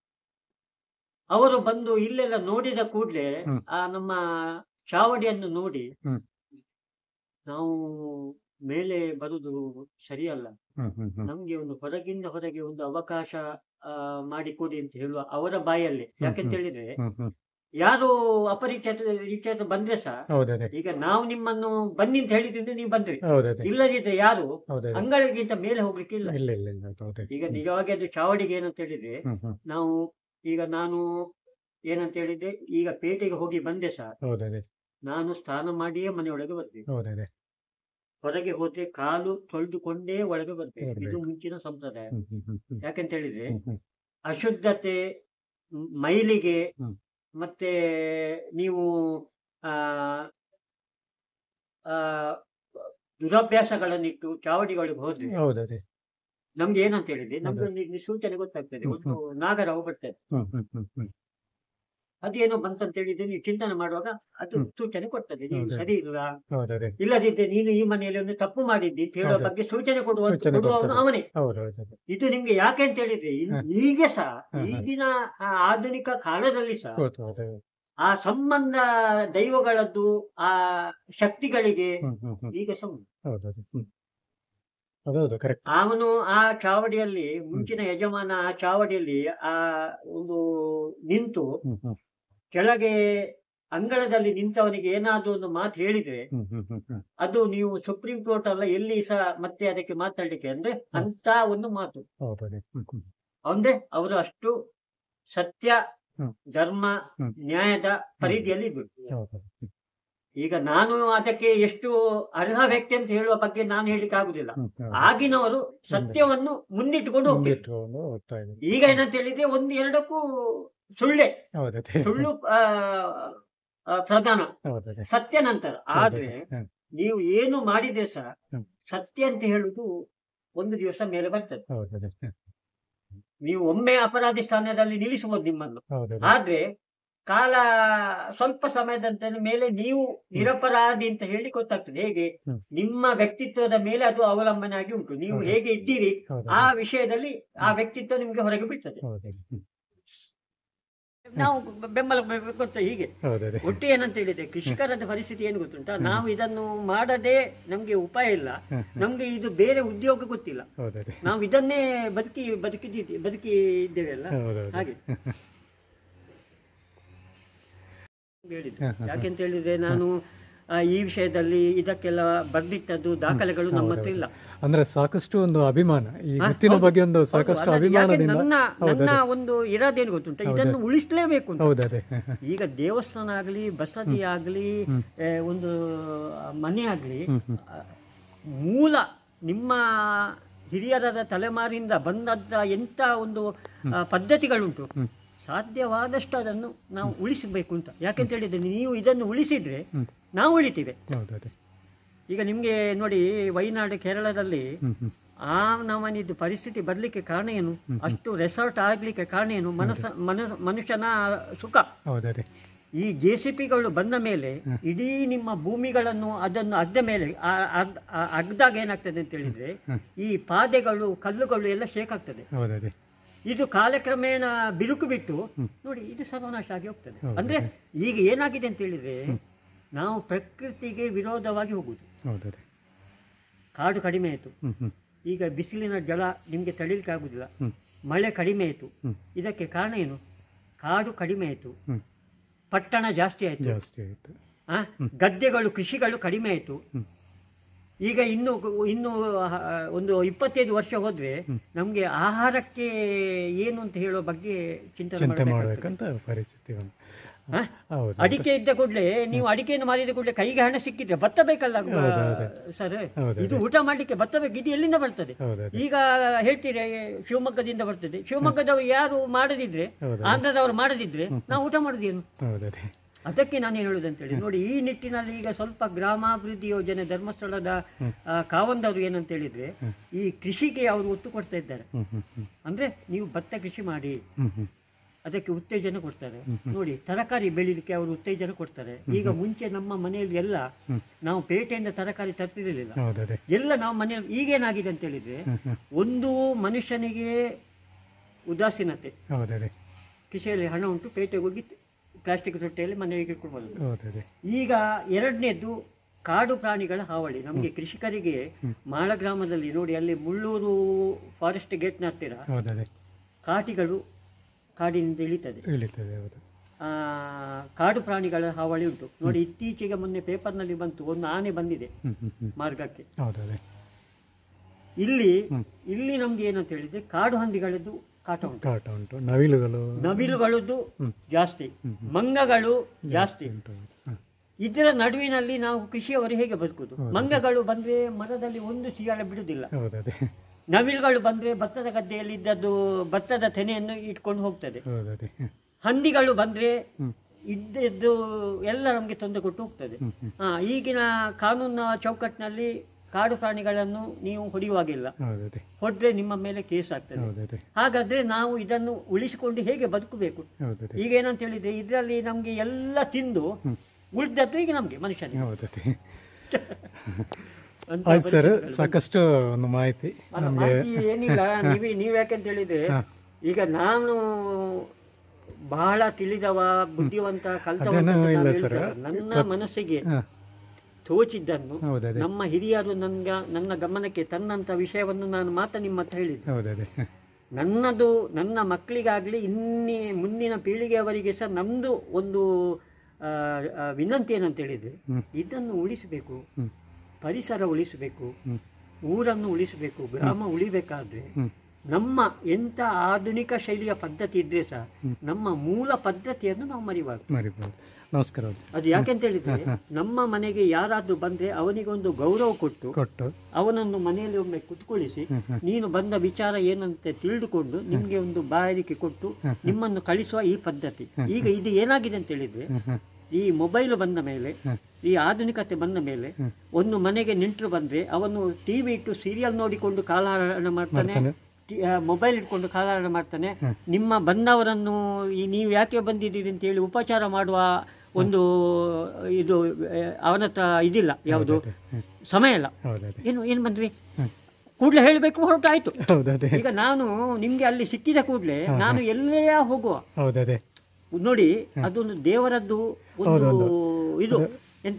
ಅವರು ಬಂದು ಇಲ್ಲೆಲ್ಲ ನೋಡಿದ ಕೂಡ್ಲೆ ಹ್ಮ್. ಆ ನಮ್ಮ ಚಾವಡಿಯನ್ನು ನೋಡಿ ಹ್ಮ್. ನಾವು ಮೇಲೆ ಬರುದು ಸರಿಯಲ್ಲ ಹ್ಮ್ ಹ್ಮ್ ಹ್ಮ್ ನಮ್ಗೆ ಒಂದು ಹೊರಗಿಂದ ಹೊರಗೆ ಒಂದು ಅವಕಾಶ ಆ, ಮಾಡಿಕೊಡಿ ಅಂತ ಹೇಳುವ ಅವರ ಬಾಯಲ್ಲಿ ಯಾಕೆಂತ ಹ್ಮ್. ಹೇಳಿದ್ರೆ ಹ್ಮ್ ಹ್ಮ್ ಯಾರು ಅಪರಿಚಿತ ಪರಿಚಿತ ಬಂದ್ರೆ ಸಹ ಹೌದೌದು ಈಗ ನಾವು ನಿಮ್ಮನ್ನು ಬನ್ನಿ ಅಂತ ಹೇಳಿದ್ರೆ ನೀವು ಬಂದ್ರಿ ಹೌದೌದು ಇಲ್ಲದಿದ್ರೆ ಯಾರು ಹೌದೌದು ಅಂಗಳಿಗಿಂತ ಮೇಲೆ ಹೋಗ್ಲಿಕ್ಕೆ ಇಲ್ಲ ಇಲ್ಲ ಇಲ್ಲ ಇಲ್ಲ ಹೌದೌದು ಈಗ ನಿಜವಾಗಿ ಅದು ಚಾವಡಿಗೆ ಏನಂತ ಹೇಳಿದ್ರೆ ಹ್ಮ್ ಹ್ಮ್ ನಾವು ಈಗ ನಾನು ಏನಂತ ಹೇಳಿದ್ರೆ ಈಗ ಪೇಟೆಗೆ ಹೋಗಿ ಬಂದೆ ಸಹ ಹೌದೌದು ನಾನು ಸ್ನಾನ ಮಾಡಿಯೇ ಮನೆಯೊಳಗೆ ಬರ್ಬೇಕು ಹೌದೌದು ಹೊರಗೆ ಹೋದ್ರೆ ಕಾಲು ತೊಳೆದುಕೊಂಡೇ ಒಳಗೆ ಬರ್ಬೇಕು ಬರ್ಬೇಕು. ಇದು ಮುಂಚಿನ ಸಂಪ್ರದಾಯ ಹ್ಮ್ ಹ್ಮ್ ಹ್ಮ್ ಹ್ಮ್ ಯಾಕೆಂತ ಹೇಳಿದ್ರೆ ಹ್ಮ್ ಹ್ಮ್ ಅಶುದ್ಧತೆ ಮ್, ಮೈಲಿಗೆ ಹ್ಮ್. ಮತ್ತೆ ನೀವು ಆ ಆ, ದುರಭ್ಯಾಸಗಳನ್ನಿಟ್ಟು ಚಾವಡಿಗಳಿಗೆ ಹೋದ್ರೆ ಹೌದೌದು ನಮ್ಗೆ ಏನಂತ ಹೇಳಿದ್ರೆ ನಮ್ಗೆ ಒಂದು ಇಲ್ಲಿ ಸೂಚನೆ ಗೊತ್ತಾಗ್ತದೆ ಹ್ಮ್, ಒಂದು ನಾಗರಾವು ಬರ್ತದೆ ಹ್ಮ್ ಹ್ಮ್ ಹ್ಮ್ ಹ್ಮ್ ಅದೇನೋ ಬಂತಂತ ಹೇಳಿದ್ರೆ ನೀವು ಚಿಂತನೆ ಮಾಡುವಾಗ ಅದು ಹ್ಮ್. ಸೂಚನೆ ಕೊಡ್ತದೆ ನೀವು ಹೌದು. ಸರಿ ಇಲ್ಲ ಹೌದೌದು ಇಲ್ಲದಿದ್ದರೆ ನೀನು ಈ ಮನೆಯಲ್ಲಿ ಒಂದು ತಪ್ಪು ಮಾಡಿದ್ದಿ ಅಂತ ಹೇಳುವ ಹೌದು. ಬಗ್ಗೆ ಸೂಚನೆ ಕೊಡುವ ಸೂಚನೆ ಕೊಡುವವನು ಕೊಡ್ತದೆ. ಅವನೇ ಹೌದೌದು ಇದು ನಿಮ್ಗೆ ಯಾಕೆ ಅಂತ ಹೇಳಿದ್ರೆ ಇನ್- ಹ. ಈಗ ಸಹ ಹ, ಹ. ಈಗಿನ ಆ ಆಧುನಿಕ ಕಾಲದಲ್ಲಿ ಸಹ ಹೌದು ಹೌದು ಆ ಸಂಬಂಧ ದೈವಗಳದ್ದು ಆ ಶಕ್ತಿಗಳಿಗೆ ಹ್ಮ್ ಹ್ಮ್ ಹ್ಮ್ ಈಗ ಸಹ ಉಂಟು. ಹೌದೌದು ಹ್ಮ್ ಹೌದೌದು ಕರೆಕ್ಟ್ ಅವನು ಆ ಚಾವಡಿಯಲ್ಲಿ ಮುಂಚಿನ ಯಜಮಾನ ಆ ಚಾವಡಿಯಲ್ಲಿ ಆ ಒಂದು ನಿಂತು ಹ್ಮ್ ಹ್ಮ್ ಕೆಳಗೆ ಅಂಗಳದಲ್ಲಿ ನಿಂತವನಿಗೆ ಏನಾದ್ರೂ ಒಂದು ಮಾತು ಹೇಳಿದ್ರೆ ಹ್ಮ್ ಹ್ಮ್ ಹ್ಮ್ ಹ್ಮ್ ಅದು ನೀವು ಸುಪ್ರೀಂ ಕೋರ್ಟ್ ಅಲ್ಲ ಎಲ್ಲಿ ಸಹ ಮತ್ತೆ ಅದಕ್ಕೆ ಮಾತಾಡ್ಲಿಕ್ಕೆ ಅಂದ್ರೆ ಅಂತ ಒಂದು ಮಾತು ಹೌದೌದು ಹ್ಮ್ ಹ್ಮ್ ಅಂದ್ರೆ ಅವರು ಅಷ್ಟು ಸತ್ಯ ಹ್ಮ್. ಧರ್ಮ ಹ್ಮ್. ನ್ಯಾಯದ ಪರಿಧಿಯಲ್ಲಿ ಇದ್ರು ಹೌದೌದು ಹ್ಮ್ ಈಗ ನಾನು ಅದಕ್ಕೆ ಎಷ್ಟು ಅರ್ಹ ವ್ಯಕ್ತಿ ಅಂತ ಹೇಳುವ ಬಗ್ಗೆ ನಾನು ಹೇಳಿಕ್ಕೆ ಆಗುದಿಲ್ಲ ಹ್ಮ್ ಹೌದು. ಆಗಿನವರು ಸತ್ಯವನ್ನು ಮುಂದಿಟ್ಟುಕೊಂಡು ಹೋಗ್ತಾರೆ ಮುಂದಿಟ್ಕೊಂಡು ಹೋಗ್ತಾ ಇದ್ದೀವಿ ಈಗ ಏನಂತ ಹೇಳಿದ್ರೆ ಒಂದು ಎರಡಕ್ಕೂ ಸುಳ್ಳೆ ಹೌದೌದು ಸುಳ್ಳು ಆ, ಆ, ಪ್ರಧಾನ ಹೌದೌದು ಸತ್ಯ ನಂತರ ಆದ್ರೆ ಹ್ಮ್. ನೀವು ಏನು ಮಾಡಿದ್ರೆ ಸಹ ಹ್ಮ್. ಸತ್ಯ ಅಂತ ಹೇಳುದು ಒಂದು ದಿವಸ ಮೇಲೆ ಬರ್ತದೆ ಹೌದೌದು ಹ್ಮ್. ನೀವು ಒಮ್ಮೆ ಅಪರಾಧಿ ಸ್ಥಾನದಲ್ಲಿ ನಿಲ್ಲಿಸಬಹುದು ನಿಮ್ಮನ್ನು ಹೌದೌದು ಆದ್ರೆ ಕಾಲ ಸ್ವಲ್ಪ ಸಮಯದಂತ ಮೇಲೆ ನೀವು ನಿರಪರಾಧಿ ಅಂತ ಹೇಳಿ ಗೊತ್ತಾಗ್ತದೆ ಹೇಗೆ ಹ್ಮ್. ನಿಮ್ಮ ವ್ಯಕ್ತಿತ್ವದ ಮೇಲೆ ಅದು ಅವಲಂಬನೆ ಆಗಿ ಉಂಟು ನೀವು ಹೌದು. ಹೇಗೆ ಇದ್ದೀರಿ ಹೌದೌದು ಆ ವಿಷಯದಲ್ಲಿ ಆ ವ್ಯಕ್ತಿತ್ವ ನಿಮ್ಗೆ ಹೊರಗೆ ಬೀಳ್ತದೆ ಹೌದೌದು ಹ್ಮ್. ನಾವು ಬೆಂಬಲ ಗೊತ್ತ ಹೀಗೆ ಹೌದೌದು ಒಟ್ಟು ಏನಂತ ಹೇಳಿದ್ರೆ ಕೃಷಿಕರದ ಪರಿಸ್ಥಿತಿ ಏನು ಗೊತ್ತುಂಟಾ ನಾವು ಇದನ್ನು ಮಾಡದೆ ನಮ್ಗೆ ಉಪಾಯ ಇಲ್ಲ ಹ್ಮ್. ನಮ್ಗೆ ಇದು ಬೇರೆ ಉದ್ಯೋಗ ಗೊತ್ತಿಲ್ಲ ಹೌದೌದು ನಾವು ಇದನ್ನೇ ಬದುಕಿ ಬದುಕಿದ್ದೀವಿ ಬದುಕಿದ್ದೇವೆ ಅಲ್ಲ ಹೌದೌದು ಹಾಗೆ ಹೇಳಿದ್ದು ಹ, ಹ, ಹ. ಯಾಕೆಂತ ಹೇಳಿದ್ರೆ ನಾನು ಆ, ಈ ವಿಷಯದಲ್ಲಿ ಇದಕ್ಕೆಲ್ಲ ಬರ್ದಿಟ್ಟದ್ದು ದಾಖಲೆಗಳು ನಮ್ಮ ಹತ್ರ ಇಲ್ಲ ಅಂದ್ರೆ ಸಾಕಷ್ಟು ಒಂದು ಅಭಿಮಾನ ಈ ಹಾ, ಗುತ್ತಿನ ಹೌದು. ಬಗ್ಗೆ ಒಂದು ಹೌದು, ಸಾಕಷ್ಟು ಅಲ್ಲ, ಯಾಕೆ ಅಭಿಮಾನದಿಂದ ನನ್ನ ನನ್ನ ಒಂದು ಇರೋದೇನು ಗೊತ್ತುಂಟ ಇದನ್ನು ಉಳಿಸಲೇಬೇಕು ಅಂತ ಹೌದು ಅದೇ ಈಗ ದೇವಸ್ಥಾನ ಆಗಲಿ ಬಸದಿ ಆಗಲಿ ಒಂದು ಮನೆ ಆಗಲಿ ಮೂಲ ನಿಮ್ಮ ಹಿರಿಯರಾದ ತಲೆಮಾರಿಂದ ಬಂದದ್ದ ಎಂಥ ಒಂದು ಆ, ಪದ್ಧತಿಗಳುಂಟು ಸಾಧ್ಯವಾದಷ್ಟು ಅದನ್ನು ನಾವು ಉಳಿಸಬೇಕು ಅಂತ ಯಾಕೆಂತ ಹೇಳಿದ್ರೆ ನೀವು ಇದನ್ನು ಉಳಿಸಿದ್ರೆ ನಾವು ಉಳಿತೀವಿ ಹೌದು ಅದೇ ಈಗ ನಿಮಗೆ ನೋಡಿ ವೈನಾಡು ಕೇರಳದಲ್ಲಿ ಹ್ಮ್ ಹ್ಮ್ ಆ ನಮನಿದ್ದು ಪರಿಸ್ಥಿತಿ ಬರಲಿಕ್ಕೆ ಕಾರಣ ಏನು ಅಷ್ಟು ರೆಸಾರ್ಟ್ ಆಗ್ಲಿಕ್ಕೆ ಕಾರಣ ಏನು ಮನಸ್ಸ ಮನಸ್ ಮನುಷ್ಯನ ಸುಖ ಹೌದು ಅದೇ ಈ ಜೆ ಸಿ ಪಿಗಳು ಬಂದ ಮೇಲೆ ಇಡೀ ನಿಮ್ಮ ಭೂಮಿಗಳನ್ನು ಅದನ್ನು ಅಗ್ದ ಮೇಲೆ ಆ- ಅಗ್- ಆ- ಅಗ್ದಾಗ ಏನಾಗ್ತದೆ ಅಂತ ಹೇಳಿದ್ರೆ ಈ ಪಾದೆಗಳು ಕಲ್ಲುಗಳು ಎಲ್ಲ ಶೇಕ್ ಆಗ್ತದೆ ಹೌದು ಅದೇ ಇದು ಕಾಲಕ್ರಮೇಣ ಬಿರುಕು ಬಿಟ್ಟು ನೋಡಿ ಇದು ಸರ್ವನಾಶ ಆಗಿ ಹೋಗ್ತದೆ ಅಂದ್ರೆ ಈಗ ಏನಾಗಿದೆ ಅಂತ ಹೇಳಿದ್ರೆ ನಾವು ಪ್ರಕೃತಿಗೆ ವಿರೋಧವಾಗಿ ಹೋಗುದು ಹೌದು ಅದೇ ಕಾಡು ಕಡಿಮೆ ಆಯಿತು ಹ್ಮ್ ಹ್ಮ್ ಈಗ ಬಿಸಿಲಿನ ಜಲ ನಿಮಗೆ ತಡಿಲಿಕ್ಕೆ ಆಗುದಿಲ್ಲ ಹ್ಮ್ ಮಳೆ ಕಡಿಮೆ ಆಯಿತು ಹ್ಮ್. ಇದಕ್ಕೆ ಕಾರಣ ಏನು ಕಾಡು ಕಡಿಮೆ ಆಯಿತು ಹ್ಮ್ ಪಟ್ಟಣ ಜಾಸ್ತಿ ಆಯಿತು ಜಾಸ್ತಿ ಆಯ್ತು ಆ ಗದ್ದೆಗಳು ಕೃಷಿಗಳು ಕಡಿಮೆ ಆಯಿತು ಹ್ಮ್. ಈಗ ಇನ್ನು ಇನ್ನು ಆ, ಒಂದು ಇಪ್ಪತ್ತೈದು ವರ್ಷ ಹೋದ್ರೆ ನಮಗೆ ಆಹಾರಕ್ಕೆ ಏನು ಅಂತ ಹೇಳೋ ಬಗ್ಗೆ ಚಿಂತನೆ ಚಿಂತೆ ಮಾಡಬೇಕಾಗ್ತದೆ. ಮಾಡ್ಬೇಕಂತ ಪರಿಸ್ಥಿತಿ ಬಂತು ಆ? ಹೌದು ಅಡಿಕೆ ಇದ್ದ ಕೂಡಲೇ ನೀವು ಅಡಿಕೆಯನ್ನು ಮಾರಿದ ಕೂಡಲೇ ಕೈಗೆ ಹಣ ಸಿಕ್ಕಿದ್ರೆ ಭತ್ತ ಬೇಕಲ್ಲ ಸರ್ ಹೌದು, ಇದು ಊಟ ಮಾಡ್ಲಿಕ್ಕೆ ಭತ್ತ ಬೇಕು ಇದು ಎಲ್ಲಿಂದ ಬರ್ತದೆ ಹೌದು ಅದೇ ಈಗ ಹೇಳ್ತೀರಿ ಶಿವಮೊಗ್ಗದಿಂದ ಬರ್ತದೆ ಶಿವಮೊಗ್ಗದವರು ಯಾರು ಮಾಡದಿದ್ರೆ ಹೌದು. ಆಂಧ್ರದವರು ಮಾಡದಿದ್ರೆ ನಾವು ಊಟ ಮಾಡುದೇನು ಹೌದು ಅದೇ ಅದಕ್ಕೆ ನಾನು ಹೇಳುದು ಅಂತೇಳಿ ನೋಡಿ ಈ ನಿಟ್ಟಿನಲ್ಲಿ ಈಗ ಸ್ವಲ್ಪ ಗ್ರಾಮಾಭಿವೃದ್ಧಿ ಯೋಜನೆ ಧರ್ಮಸ್ಥಳದ ಆ, ಕಾವಂದವರು ಏನಂತ ಹೇಳಿದ್ರೆ ಈ ಕೃಷಿಗೆ ಅವರು ಒತ್ತು ಕೊಡ್ತಾ ಇದ್ದಾರೆ ಹ್ಮ್ ಹ್ಮ್ ಹ್ಮ್ ಅಂದ್ರೆ ನೀವು ಭತ್ತ ಕೃಷಿ ಮಾಡಿ ಹ್ಮ್ ಹ್ಮ್ ಅದಕ್ಕೆ ಉತ್ತೇಜನ ಕೊಡ್ತಾರೆ ನೋಡಿ ತರಕಾರಿ ಬೆಳಿಲಿಕ್ಕೆ ಅವರು ಉತ್ತೇಜನ ಕೊಡ್ತಾರೆ ಈಗ ಮುಂಚೆ ನಮ್ಮ ಮನೆಯಲ್ಲಿ ಎಲ್ಲ ನಾವು ಪೇಟೆಯಿಂದ ತರಕಾರಿ ತರ್ತಿರಲಿಲ್ಲ ಹೌದು ಅದೇ ಎಲ್ಲ ನಾವು ಮನೆಯಲ್ಲಿ ಈಗೇನಾಗಿದೆ ಅಂತ ಹೇಳಿದ್ರೆ ಒಂದು ಮನುಷ್ಯನಿಗೆ ಉದಾಸೀನತೆ ಹೌದು ಅದೇ ಕಿಸೆಯಲ್ಲಿ ಹಣ ಉಂಟು ಪೇಟೆಗೆ ಹೋಗಿ ಪ್ಲಾಸ್ಟಿಕ್ ತೊಟ್ಟೆಯಲ್ಲಿ ಮನೆಗೆ ಇಟ್ಕೊಳ್ಬೋದು ಹೌದು ಅದೇ ಈಗ ಎರಡನೇದು ಕಾಡು ಪ್ರಾಣಿಗಳ ಹಾವಳಿ ನಮಗೆ ಕೃಷಿಕರಿಗೆ ಮಾಳ ಗ್ರಾಮದಲ್ಲಿ ನೋಡಿ ಅಲ್ಲಿ ಮುಳ್ಳೂರು ಫಾರೆಸ್ಟ್ ಗೇಟ್ನ ಹತ್ತಿರ ಹೌದು ಅದೇ ಕಾಟಿಗಳು ಕಾಡಿನಿಂದ ಇಳಿತದೆ ಇಳಿತದೆ ಹೌದು ಆ, ಕಾಡು ಪ್ರಾಣಿಗಳ ಹಾವಳಿ ಉಂಟು ನೋಡಿ ಇತ್ತೀಚೆಗೆ ಮೊನ್ನೆ ಪೇಪರ್ನಲ್ಲಿ ಬಂತು ಒಂದು ಆನೆ ಬಂದಿದೆ ಹ್ಮ್ ಹ್ಮ್ ಹ್ಮ್ ಮಾರ್ಗಕ್ಕೆ ಹೌದು ಅದೇ ಇಲ್ಲಿ ಇಲ್ಲಿ ನಮ್ಗೆ ಏನಂತ ಹೇಳಿದ್ರೆ ಕಾಡು ಹಂದಿಗಳದ್ದು ಕಾಟ ಉಂಟು ಕಾಟ ಉಂಟು ನವಿಲುಗಳು ನವಿಲುಗಳದ್ದು ಜಾಸ್ತಿ ಮಂಗಗಳು ಜಾಸ್ತಿ ಉಂಟು ಹ್ಮ್. ಇದರ ನಡುವಿನಲ್ಲಿ ನಾವು ಕೃಷಿಯವರು ಹೇಗೆ ಬದುಕುದು ಮಂಗಗಳು ಬಂದ್ರೆ ಮರದಲ್ಲಿ ಒಂದು ಸಿಯಾಳ ಬಿಡುವುದಿಲ್ಲ ಹೌದು ಅದೇ ನವಿಲುಗಳು ಬಂದ್ರೆ ಭತ್ತದ ಗದ್ದೆಯಲ್ಲಿ ಇದ್ದದ್ದು ಭತ್ತದ ತೆನೆಯನ್ನು ಇಟ್ಕೊಂಡು ಹೋಗ್ತದೆ ಹೌದು ಅದೇ ಹ್ಮ್. ಹಂದಿಗಳು ಬಂದ್ರೆ ಇದ್ದದ್ದು ಎಲ್ಲ ನಮಗೆ ತೊಂದರೆ ಕೊಟ್ಟು ಹೋಗ್ತದೆ ಹಾ ಈಗಿನ ಕಾನೂನಿನ ಚೌಕಟ್ಟಿನಲ್ಲಿ ಕಾಡು ಪ್ರಾಣಿಗಳನ್ನು ನೀವು ಹೊಡೆಯುವಾಗಿಲ್ಲ ಹೌದು ಅದೇ ಹೊಡೆದ್ರೆ ನಿಮ್ಮ ಮೇಲೆ ಕೇಸ್ ಆಗ್ತದೆ ಹೌದು ಅದೇ ಹಾಗಾದ್ರೆ ನಾವು ಇದನ್ನು ಉಳಿಸಿಕೊಂಡು ಹೇಗೆ ಬದುಕಬೇಕು ಹೌದು ಅದೇ ಈಗ ಏನಂತ ಹೇಳಿದ್ರೆ ಇದರಲ್ಲಿ ನಮ್ಗೆ ಎಲ್ಲ ತಿಂದು ಉಳಿದದ್ದು ಈಗ ನಮ್ಗೆ ಮನುಷ್ಯನಿಗೆ ಹೌದು ಅದೇ ಅಂತ ಆಯ್ತು ಸರ್ ಸಾಕಷ್ಟು ಒಂದು ಮಾಹಿತಿ ಅಲ್ಲ, ಮಾಹಿತಿ ಏನಿಲ್ಲ ನೀವೇ ನೀವ್ ಯಾಕಂತ ಹೇಳಿದ್ರೆ ಈಗ ನಾನು ಬಹಳ ತಿಳಿದವ ಬುದ್ಧಿವಂತ ಕಲ್ತವ ಅಂತ ಅದೇನೂ ಇಲ್ಲ ನಾನು ಸರ್. ಹೇಳ್ತೇನೆ. ನನ್ನ ಮನಸ್ಸಿಗೆ ಹಾ ತೋಚಿದ್ದನ್ನು ಹೌದು ಅದೇ ನಮ್ಮ ಹಿರಿಯರು ನನ್ಗ ನನ್ನ ಗಮನಕ್ಕೆ ತನ್ನಂತ ವಿಷಯವನ್ನು ನಾನು ಮಾತ್ರ ನಿಮ್ಮ ಹತ್ರ ಹೇಳಿದ್ದೆ ಹೌದು ಅದೇ ನನ್ನದು ನನ್ನ ಮಕ್ಕಳಿಗಾಗ್ಲಿ ಇನ್ನಿ ಮುಂದಿನ ಪೀಳಿಗೆಯವರಿಗೆ ಸಹ ನಮ್ದು ಒಂದು ಆ, ಆ, ವಿನಂತಿ ಏನಂತ ಹೇಳಿದ್ರೆ ಇದನ್ನು ಉಳಿಸಬೇಕು ಹ್ಮ್. ಪರಿಸರ ಉಳಿಸಬೇಕು ಹ್ಮ್. ಊರನ್ನು ಉಳಿಸಬೇಕು ಗ್ರಾಮ ಉಳಿಬೇಕಾದ್ರೆ ಹ್ಮ್. ನಮ್ಮ ಎಂತ ಆಧುನಿಕ ಶೈಲಿಯ ಪದ್ಧತಿ ಇದ್ರೆ ಸಹ ನಮ್ಮ ಮೂಲ ಪದ್ಧತಿಯನ್ನು ನಾವು ಮರಿಬಾರ್ದು ಮರಿಬೋದು ನಮಸ್ಕಾರ ಅದು ಯಾಕೆಂತ ಹೇಳಿದ್ರೆ ನಮ್ಮ ಮನೆಗೆ ಯಾರಾದ್ರೂ ಬಂದ್ರೆ ಅವನಿಗೊಂದು ಗೌರವ ಕೊಟ್ಟು ಕೊಟ್ಟು ಅವನನ್ನು ಮನೆಯಲ್ಲಿ ಒಮ್ಮೆ ಕುತ್ಕೊಳ್ಳಿಸಿ ನೀನು ಬಂದ ವಿಚಾರ ಏನಂತ ತಿಳಿದುಕೊಂಡು ನಿಮ್ಗೆ ಒಂದು ಬಾಯಾರಿಕೆ ಕೊಟ್ಟು ನಿಮ್ಮನ್ನು ಕಳಿಸುವ ಈ ಪದ್ಧತಿ ಈಗ ಇದು ಏನಾಗಿದೆ ಅಂತ ಹೇಳಿದ್ರೆ ಈ ಮೊಬೈಲ್ ಬಂದ ಮೇಲೆ ಈ ಆಧುನಿಕತೆ ಬಂದ ಮೇಲೆ ಒಂದು ಮನೆಗೆ ನೆಂಟರು ಬಂದ್ರೆ ಅವನು ಟಿವಿ ಇಟ್ಟು ಸೀರಿಯಲ್ ನೋಡಿಕೊಂಡು ಕಾಲಹರಣ ಮಾಡ್ತಾನೆ ಟಿ- ಆ, ಮೊಬೈಲ್ ಇಟ್ಕೊಂಡು ಕಾಲಹರಣ ಮಾಡ್ತಾನೆ ನಿಮ್ಮ ಬಂದವರನ್ನು ಈ ನೀವು ಯಾಕೆ ಬಂದಿದ್ದೀರಿ ಅಂತ ಹೇಳಿ ಉಪಚಾರ ಮಾಡುವ ಒಂದು ಇದು ಆ, ಅವನ ಹತ್ರ ಇದಿಲ್ಲ ಯಾವುದು ಸಮಯ ಇಲ್ಲ ಹೌದು ಅದೇ ಏನು ಏನು ಬಂದ್ವಿ ಕೂಡಲೇ ಹೇಳಬೇಕು ಹೊರಟಾಯ್ತು ಹೌದು ಅದೇ ಈಗ ನಾನು ನಿಮ್ಗೆ ಅಲ್ಲಿ ಸಿಕ್ಕಿದ ಕೂಡಲೇ ನಾನು ಎಲ್ಲೇ ಹೋಗುವ ಹೌದು ಅದೇ ನೋಡಿ ಅದೊಂದು ದೇವರದ್ದು ಒಂದು ಇದು ಎಂತ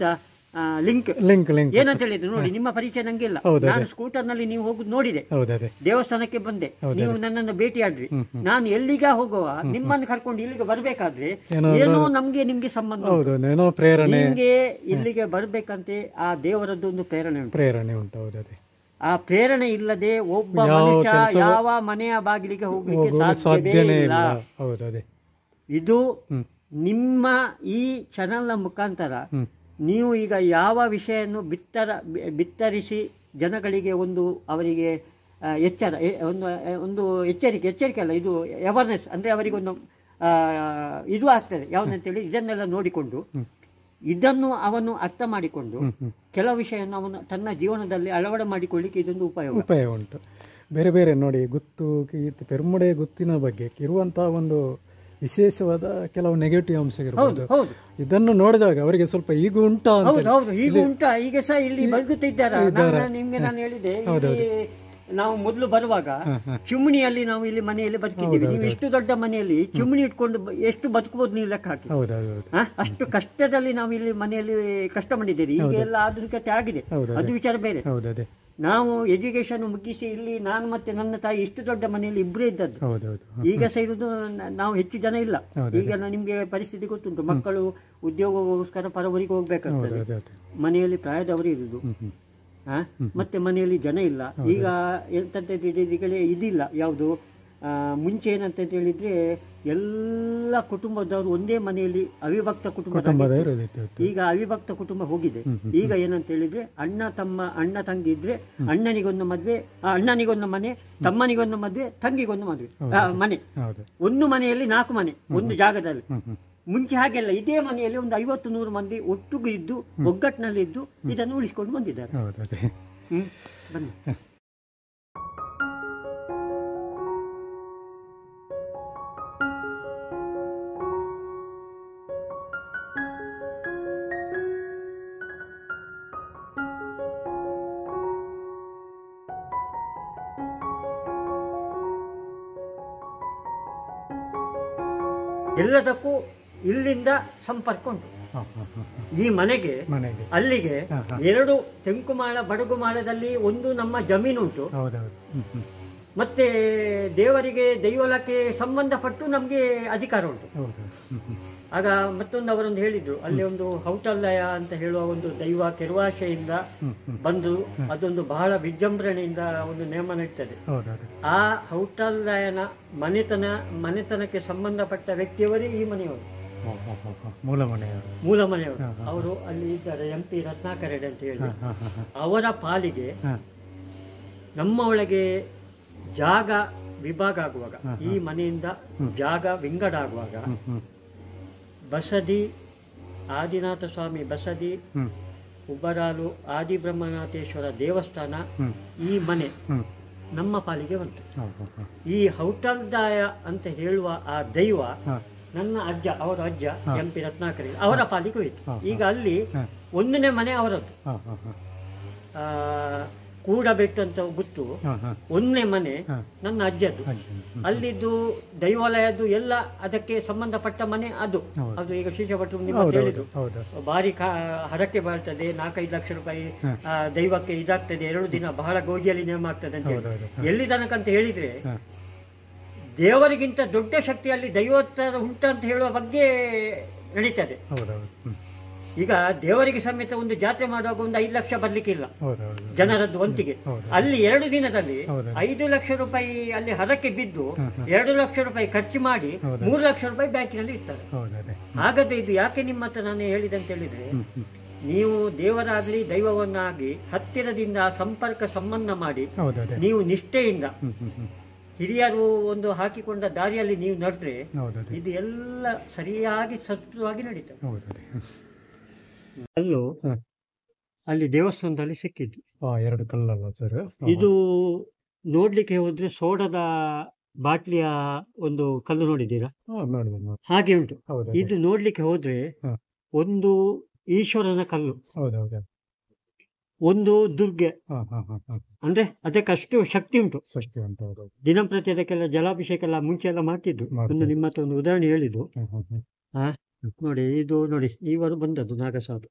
ಲಿಂಕ್ ಲಿಂಕ್ ಲಿಂಕ್ ಏನಂತ ಹೇಳಿದ್ರು ನೋಡಿ ನಿಮ್ಮ ಪರಿಚಯ ನಂಗಿಲ್ಲ ಹೌದು, ನಾನು ಸ್ಕೂಟರ್ ನಲ್ಲಿ ನೀವು ಹೋಗುದು ನೋಡಿದೆ ಹೌದು ಅದೇ ದೇವಸ್ಥಾನಕ್ಕೆ ಬಂದೆ ನೀವು ನನ್ನನ್ನು ಭೇಟಿಯಾಡ್ರಿ ನಾನು ಎಲ್ಲಿಗ ಹೋಗುವ ನಿಮ್ಮನ್ನು ಕರ್ಕೊಂಡು ಇಲ್ಲಿಗೆ ಬರ್ಬೇಕಾದ್ರೆ ಏನೋ ಏನೋ ನಮ್ಗೆ ನಿಮ್ಗೆ ಸಂಬಂಧ ಉಂಟು. ಹೌದು ಏನೋ ಪ್ರೇರಣೆ ನಿಮ್ಗೆ ಇಲ್ಲಿಗೆ ಬರ್ಬೇಕಂತೆ ಆ ದೇವರದ್ದು ಒಂದು ಪ್ರೇರಣೆ ಉಂಟು ಪ್ರೇರಣೆ ಉಂಟು ಹೌದು ಅದೇ ಆ ಪ್ರೇರಣೆ ಇಲ್ಲದೆ ಒಬ್ಬ ಯಾವ ಮನುಷ್ಯ ಕೆಲ್ಸ- ಯಾವ ಮನೆಯ ಬಾಗಿಲಿಗೆ ಹೋಗ್ಲಿಕ್ಕೆ ಹೋಗಲು ಸಾಧ್ಯವೇ ಸಾಧ್ಯನೇ ಇಲ್ಲ ಇಲ್ಲ ಹೌದು ಅದೇ ಇದು ಹ್ಮ್ ನಿಮ್ಮ ಈ ಚಾನಲ್ನ ಮುಖಾಂತರ ಹ್ಮ್ ನೀವು ಈಗ ಯಾವ ವಿಷಯನ್ನು ಬಿತ್ತರ ಬಿ- ಬಿತ್ತರಿಸಿ ಜನಗಳಿಗೆ ಒಂದು ಅವರಿಗೆ ಆ, ಎಚ್ಚರ ಎ- ಒಂದು ಆ, ಒಂದು ಎಚ್ಚರಿಕೆ ಎಚ್ಚರಿಕೆ ಅಲ್ಲ ಇದು ಅವೇರ್ನೆಸ್ ಅಂದರೆ ಅವರಿಗೊಂದು ಆ, ಇದು ಆಗ್ತದೆ ಯಾವುದಂತೇಳಿ ಇದನ್ನೆಲ್ಲ ನೋಡಿಕೊಂಡು ಇದನ್ನು ಅವನು ಅರ್ಥ ಮಾಡಿಕೊಂಡು ಕೆಲವು ವಿಷಯವನ್ನು ಅವನು ತನ್ನ ಜೀವನದಲ್ಲಿ ಅಳವಡೆ ಮಾಡಿಕೊಳ್ಳಿಕ್ಕೆ ಇದೊಂದು ಉಪಯೋಗ ಉಪಯೋಗ ಉಂಟು ಬೇರೆ ಬೇರೆ ನೋಡಿ ಗುತ್ತು ಈ ಪೆರ್ಮುಡೆ ಗುತ್ತಿನ ಬಗ್ಗೆ ಇರುವಂತಹ ಒಂದು ವಿಶೇಷವಾದ ಕೆಲವು ನೆಗೆಟಿವ್ ಹೌದು ಅಂಶಗಳಿರ್ಬೋದು ಹೌದು ಇದನ್ನು ನೋಡಿದಾಗ ಅವರಿಗೆ ಸ್ವಲ್ಪ ಈಗ ಉಂಟಾ ಅಂತ ಹೌದು ಹೌದು ಈಗ ಉಂಟಾ ಈಗ ಸಹ ಇಲ್ಲಿ ಬದುಕುತ್ತಿದ್ದಾರ ನಾನು ನಿಮ್ಗೆ ನಾನು ಹೇಳಿದೆ ಇಲ್ಲಿ ನಾವು ಮೊದಲು ಬರುವಾಗ ಚಿಮಣಿಯಲ್ಲಿ ನಾವು ಇಲ್ಲಿ ಮನೆಯಲ್ಲಿ ಬದುಕಿದ್ದೀವಿ ನೀವು ಇಷ್ಟು ದೊಡ್ಡ ಮನೆಯಲ್ಲಿ ಚಿಮಣಿ ಇಟ್ಕೊಂಡು ಬ- ಎಷ್ಟು ಬದುಕಬಹುದು ನೀವು ಲೆಕ್ಕ ಹಾಕಿ ಹೌದು ಹೌದು ಹೌದು ಹ? ಅಷ್ಟು ಕಷ್ಟದಲ್ಲಿ ನಾವು ಇಲ್ಲಿ ಮನೆಯಲ್ಲಿ ಕಷ್ಟ ಮಾಡಿದ್ದೀರಿ ಈಗ ಎಲ್ಲ ಆಧುನಿಕತೆ ಆಗಿದೆ ಹೌದು, ಅದು ವಿಚಾರ ಬೇರೆ ಹೌದು ಅದೇ ನಾವು ಎಜುಕೇಶನ್ ಮುಗಿಸಿ ಇಲ್ಲಿ ನಾನು ಮತ್ತೆ ನನ್ನ ತಾಯಿ ಇಷ್ಟು ದೊಡ್ಡ ಮನೆಯಲ್ಲಿ ಇಬ್ಬರೇ ಇದ್ದದ್ದು ಹೌದು ಹೌದು ಈಗ ಸಹ ಇರುವುದು ನ- ನಾವು ಹೆಚ್ಚು ಜನ ಇಲ್ಲ ಈಗ ನ- ನಿಮ್ಗೆ ಪರಿಸ್ಥಿತಿ ಗೊತ್ತುಂಟು ಮಕ್ಕಳು ಉದ್ಯೋಗಕ್ಕೋಸ್ಕರ ಪರವರಿಗೆ ಹೋಗ್ಬೇಕಾಗ್ತದೆ ಅದೇ ಅದೇ ಮನೆಯಲ್ಲಿ ಪ್ರಾಯದವರು ಇರುವುದು ಹ್ಮ್ ಹ್ಮ್ ಆ? ಮತ್ತೆ ಮನೆಯಲ್ಲಿ ಜನ ಇಲ್ಲ ಈಗ ಎಂತಂತ ಹೇಳಿದ್ರೆ ಇದಿಲ್ಲ ಯಾವುದು ಆ, ಮುಂಚೆ ಏನಂತ ಹೇಳಿದ್ರೆ ಎಲ್ಲ ಕುಟುಂಬದವರು ಒಂದೇ ಮನೆಯಲ್ಲಿ ಅವಿಭಕ್ತ ಕುಟುಂಬ ಕುಟುಂಬದ ಇರೋದಿತ್ತು ಈಗ ಅವಿಭಕ್ತ ಕುಟುಂಬ ಹೋಗಿದೆ ಈಗ ಏನಂತ ಹೇಳಿದ್ರೆ ಅಣ್ಣ ತಮ್ಮ ಅಣ್ಣ ತಂಗಿ ಇದ್ರೆ ಅಣ್ಣನಿಗೊಂದು ಮದ್ವೆ ಆ, ಅಣ್ಣನಿಗೊಂದು ಮನೆ ತಮ್ಮನಿಗೊಂದು ಮದ್ವೆ ತಂಗಿಗೊಂದು ಮದ್ವೆ ಆ, ಮನೆ ಹೌದು ಒಂದು ಮನೆಯಲ್ಲಿ ನಾಲ್ಕು ಮನೆ ಒಂದು ಜಾಗದಲ್ಲಿ ಹ್ಮ್ ಹ್ಮ್ ಮುಂಚೆ ಹಾಗೆಲ್ಲ ಇದೇ ಮನೆಯಲ್ಲಿ ಒಂದು ಐವತ್ತು ನೂರು ಮಂದಿ ಒಟ್ಟಿಗೆ ಇದ್ದು ಒಗ್ಗಟ್ಟಿನಲ್ಲಿ ಇದ್ದು ಇದನ್ನು ಉಳಿಸಿಕೊಂಡು ಬಂದಿದ್ದಾರೆ ಹೌದು ಅದೇ ಹ್ಮ್ ಬನ್ನಿ ಎಲ್ಲದಕ್ಕೂ ಇಲ್ಲಿಂದ ಸಂಪರ್ಕ ಉಂಟು ಹಾ, ಹಾ, ಹಾ, ಹಾ. ಈ ಮನೆಗೆ ಮನೆಗೆ ಅಲ್ಲಿಗೆ ಎರಡು ತೆಂಕುಮಾಳ ಬಡಗುಮಾಳದಲ್ಲಿ ಒಂದು ನಮ್ಮ ಜಮೀನುಂಟು ಹೌದೌದು ಹ್ಮ್ ಹ್ಮ್ ಮತ್ತೆ ದೇವರಿಗೆ ದೈವಲಕ್ಕೆ ಸಂಬಂಧಪಟ್ಟು ನಮಗೆ ಅಧಿಕಾರ ಉಂಟು ಹೌದು ಹ್ಮ್ ಹ್ಮ್ ಆಗ ಮತ್ತೊಂದು ಅವರೊಂದು ಹೇಳಿದ್ರು ಅಲ್ಲಿ ಒಂದು ಹೌಟಲ್ಲಯ ಅಂತ ಹೇಳುವ ಒಂದು ದೈವ ಕೆರುವಾಶೆಯಿಂದ ಬಂದು ಅದೊಂದು ಬಹಳ ವಿಜೃಂಭಣೆಯಿಂದ ಒಂದು ನೇಮ ನಡೀತದೆ ಹೌದೌದು ಆ ಹೌಟಲ್ಲಯನ ಮನೆತನ ಮನೆತನಕ್ಕೆ ಸಂಬಂಧಪಟ್ಟ ವ್ಯಕ್ತಿಯವರೇ ಈ ಮನೆಯವರು ಹೋ, ಹೋ, ಹೋ, ಹೋ. ಮೂಲ ಮನೆಯವರು ಮೂಲ ಮನೆಯವರು ಅವರು ಅಲ್ಲಿ ಇದ್ದಾರೆ ಎಂ ಪಿ ರತ್ನಾಕರೆಡ್ಡಿ ಅಂತ ಹೇಳಿ ಹಾ ಹಾ ಹಾ ಅವರ ಪಾಲಿಗೆ ಹಾ ನಮ್ಮ ಒಳಗೆ ಜಾಗ ವಿಭಾಗ ಆಗುವಾಗ ಈ ಮನೆಯಿಂದ ಜಾಗ ವಿಂಗಡ ಆಗುವಾಗ ಹ್ಮ್ ಹ್ಮ್ ಬಸದಿ ಆದಿನಾಥ ಸ್ವಾಮಿ ಬಸದಿ ಹ್ಮ್ ಉಬ್ಬರಾಲು ಆದಿಬ್ರಹ್ಮನಾಥೇಶ್ವರ ದೇವಸ್ಥಾನ ಹ್ಮ್ ಈ ಮನೆ ಹ್ಮ್ ನಮ್ಮ ಪಾಲಿಗೆ ಬಂತು ಹಾ ಹಾ ಹಾ ಈ ಹೌಟಲ್ದಾಯ ಅಂತ ಹೇಳುವ ಆ ದೈವ ಹಾ ನನ್ನ ಅಜ್ಜ ಅವರ ಅಜ್ಜ ಎಂ ಪಿ ರತ್ನಾಕರಿ ಅವರ ಪಾಲಿಗೆ ಹೋಯಿತು ಹಾ, ಈಗ ಅಲ್ಲಿ ಹಾ. ಒಂದನೇ ಮನೆ ಅವರದ್ದು ಹಾ ಹಾ ಹಾ ಆ, ಕೂಡಬೆಟ್ಟು ಅಂತ ಗೊತ್ತು ಹಾ ಹಾ ಒಂದನೇ ಮನೆ ಹಾ. ನನ್ನ ಅಜ್ಜದ್ದು ಅಜ್ಜಿ. ಹ್ಮ್. ಅಲ್ಲಿದ್ದು ದೈವಾಲಯದ್ದು ಎಲ್ಲ ಅದಕ್ಕೆ ಸಂಬಂಧಪಟ್ಟ ಮನೆ ಅದು ಹೌದು. ಅದು ಈಗ ಶೀಶಭಟ್ರು ನಿಮ್ಮ ಹೌದು ಹೇಳಿದ್ರು ಹೌದು ಭಾರಿ ಕಾ ಹರಕೆ ಬರ್ತದೆ ನಾಲ್ಕೈದು ಲಕ್ಷ ರೂಪಾಯಿ ಆ, ದೈವಕ್ಕೆ ಇದಾಗ್ತದೆ ಎರಡು ದಿನ ಬಹಳ ಗೋಜಿಯಲ್ಲಿ ನೇಮ ಆಗ್ತದೆ ಅಂತ ಹೇಳಿ ಹೌದೌದು ಎಲ್ಲಿ ತನಕ ಅಂತ ಹೇಳಿದ್ರೆ ಹಾ ದೇವರಿಗಿಂತ ದೊಡ್ಡ ಶಕ್ತಿಯಲ್ಲಿ ದೈವೋತ್ತರ ಉಂಟಂತ ಹೇಳುವ ಬಗ್ಗೆ ನಡೀತದೆ ಹೌದೌದು ಹ್ಮ್ ಈಗ ದೇವರಿಗೆ ಸಮೇತ ಒಂದು ಜಾತ್ರೆ ಮಾಡುವಾಗ ಒಂದು ಐದು ಲಕ್ಷ ಬರ್ಲಿಕ್ಕಿಲ್ಲ ಹೌದೌದು ಜನರದ್ದು ವಂತಿಗೆ ಹೌದು. ಅಲ್ಲಿ ಎರಡು ದಿನದಲ್ಲಿ ಹೌದು. ಐದು ಲಕ್ಷ ರೂಪಾಯಿ ಅಲ್ಲಿ ಹರಕೆ ಬಿದ್ದು ಹ್ಮ್, ಹ್ಮ್. ಎರಡು ಲಕ್ಷ ರೂಪಾಯಿ ಖರ್ಚು ಮಾಡಿ ಹೌದು. ಮೂರು ಲಕ್ಷ ರೂಪಾಯಿ ಬ್ಯಾಂಕಿನಲ್ಲಿ ಇರ್ತಾರೆ ಹೌದು ಅದೇ ಹಾಗಾದ್ರೆ ಇದು ಯಾಕೆ ನಿಮ್ಮ ಹತ್ರ ನಾನು ಹೇಳಿದೆ ಅಂತ ಹೇಳಿದ್ರೆ ಹ್ಮ್ ಹ್ಮ್ ನೀವು ದೇವರಾಗ್ಲಿ ದೈವವನ್ನಾಗಿ ಹತ್ತಿರದಿಂದ ಸಂಪರ್ಕ ಸಂಬಂಧ ಮಾಡಿ ಹೌದು ಅದೇ ನೀವು ನಿಷ್ಠೆಯಿಂದ ಹ್ಮ್ ಹ್ಮ್ ಹ್ಮ್ ಹಿರಿಯರು ಒಂದು ಹಾಕಿಕೊಂಡ ದಾರಿಯಲ್ಲಿ ನೀವು ನಡೆದ್ರೆ ಹೌದು ಅದೇ ಇದು ಎಲ್ಲ ಸರಿಯಾಗಿ ಸತ್ವವಾಗಿ ನಡೀತದೆ ಹೌದು ಅದೇ ಹ್ಮ್. ಅಲ್ಲೂ ಹ್ಮ್. ಅಲ್ಲಿ ದೇವಸ್ಥಾನದಲ್ಲಿ ಸಿಕ್ಕಿದ್ದು ಆ ಎರಡು ಕಲ್ಲಲ್ಲ ಸರ್ ಇದು ನೋಡ್ಲಿಕ್ಕೆ ಹೋದ್ರೆ ಸೋಡದ ಬಾಟ್ಲಿಯ ಒಂದು ಕಲ್ಲು ನೋಡಿದ್ದೀರಾ ನೋಡಿ ನೋಡಿ ಹಾಗೆ ಉಂಟು ಹೌದು ಇದು ನೋಡ್ಲಿಕ್ಕೆ ಹೋದ್ರೆ ಹ. ಒಂದು ಈಶ್ವರನ ಕಲ್ಲು ಹೌದು ಹೌದು ಒಂದು ದುರ್ಗೆ ಹಾ ಹಾ ಹಾ ಹಾ ಅಂದ್ರೆ ಅದಕ್ಕಷ್ಟು ಶಕ್ತಿ ಉಂಟು ಶಕ್ತಿವಂತ ಹೌದು ಹೌದು. ದಿನಂಪ್ರತಿ ಅದಕ್ಕೆಲ್ಲ ಜಲಾಭಿಷೇಕ ಎಲ್ಲ ಮುಂಚೆ ಎಲ್ಲ ಮಾಡ್ತಿದ್ರು ಮಾಡ್ತಿದ್ರು. ಒಂದು ನಿಮ್ಮ ಹತ್ರ ಒಂದು ಉದಾಹರಣೆ ಹೇಳಿದ್ದು ಹ್ಮ್ ಹ್ಮ್ ಹ್ಮ್ ನೋಡಿ ಇದು ನೋಡಿ ಇವರು ಬಂದದ್ದು ನಾಗಸಾಧು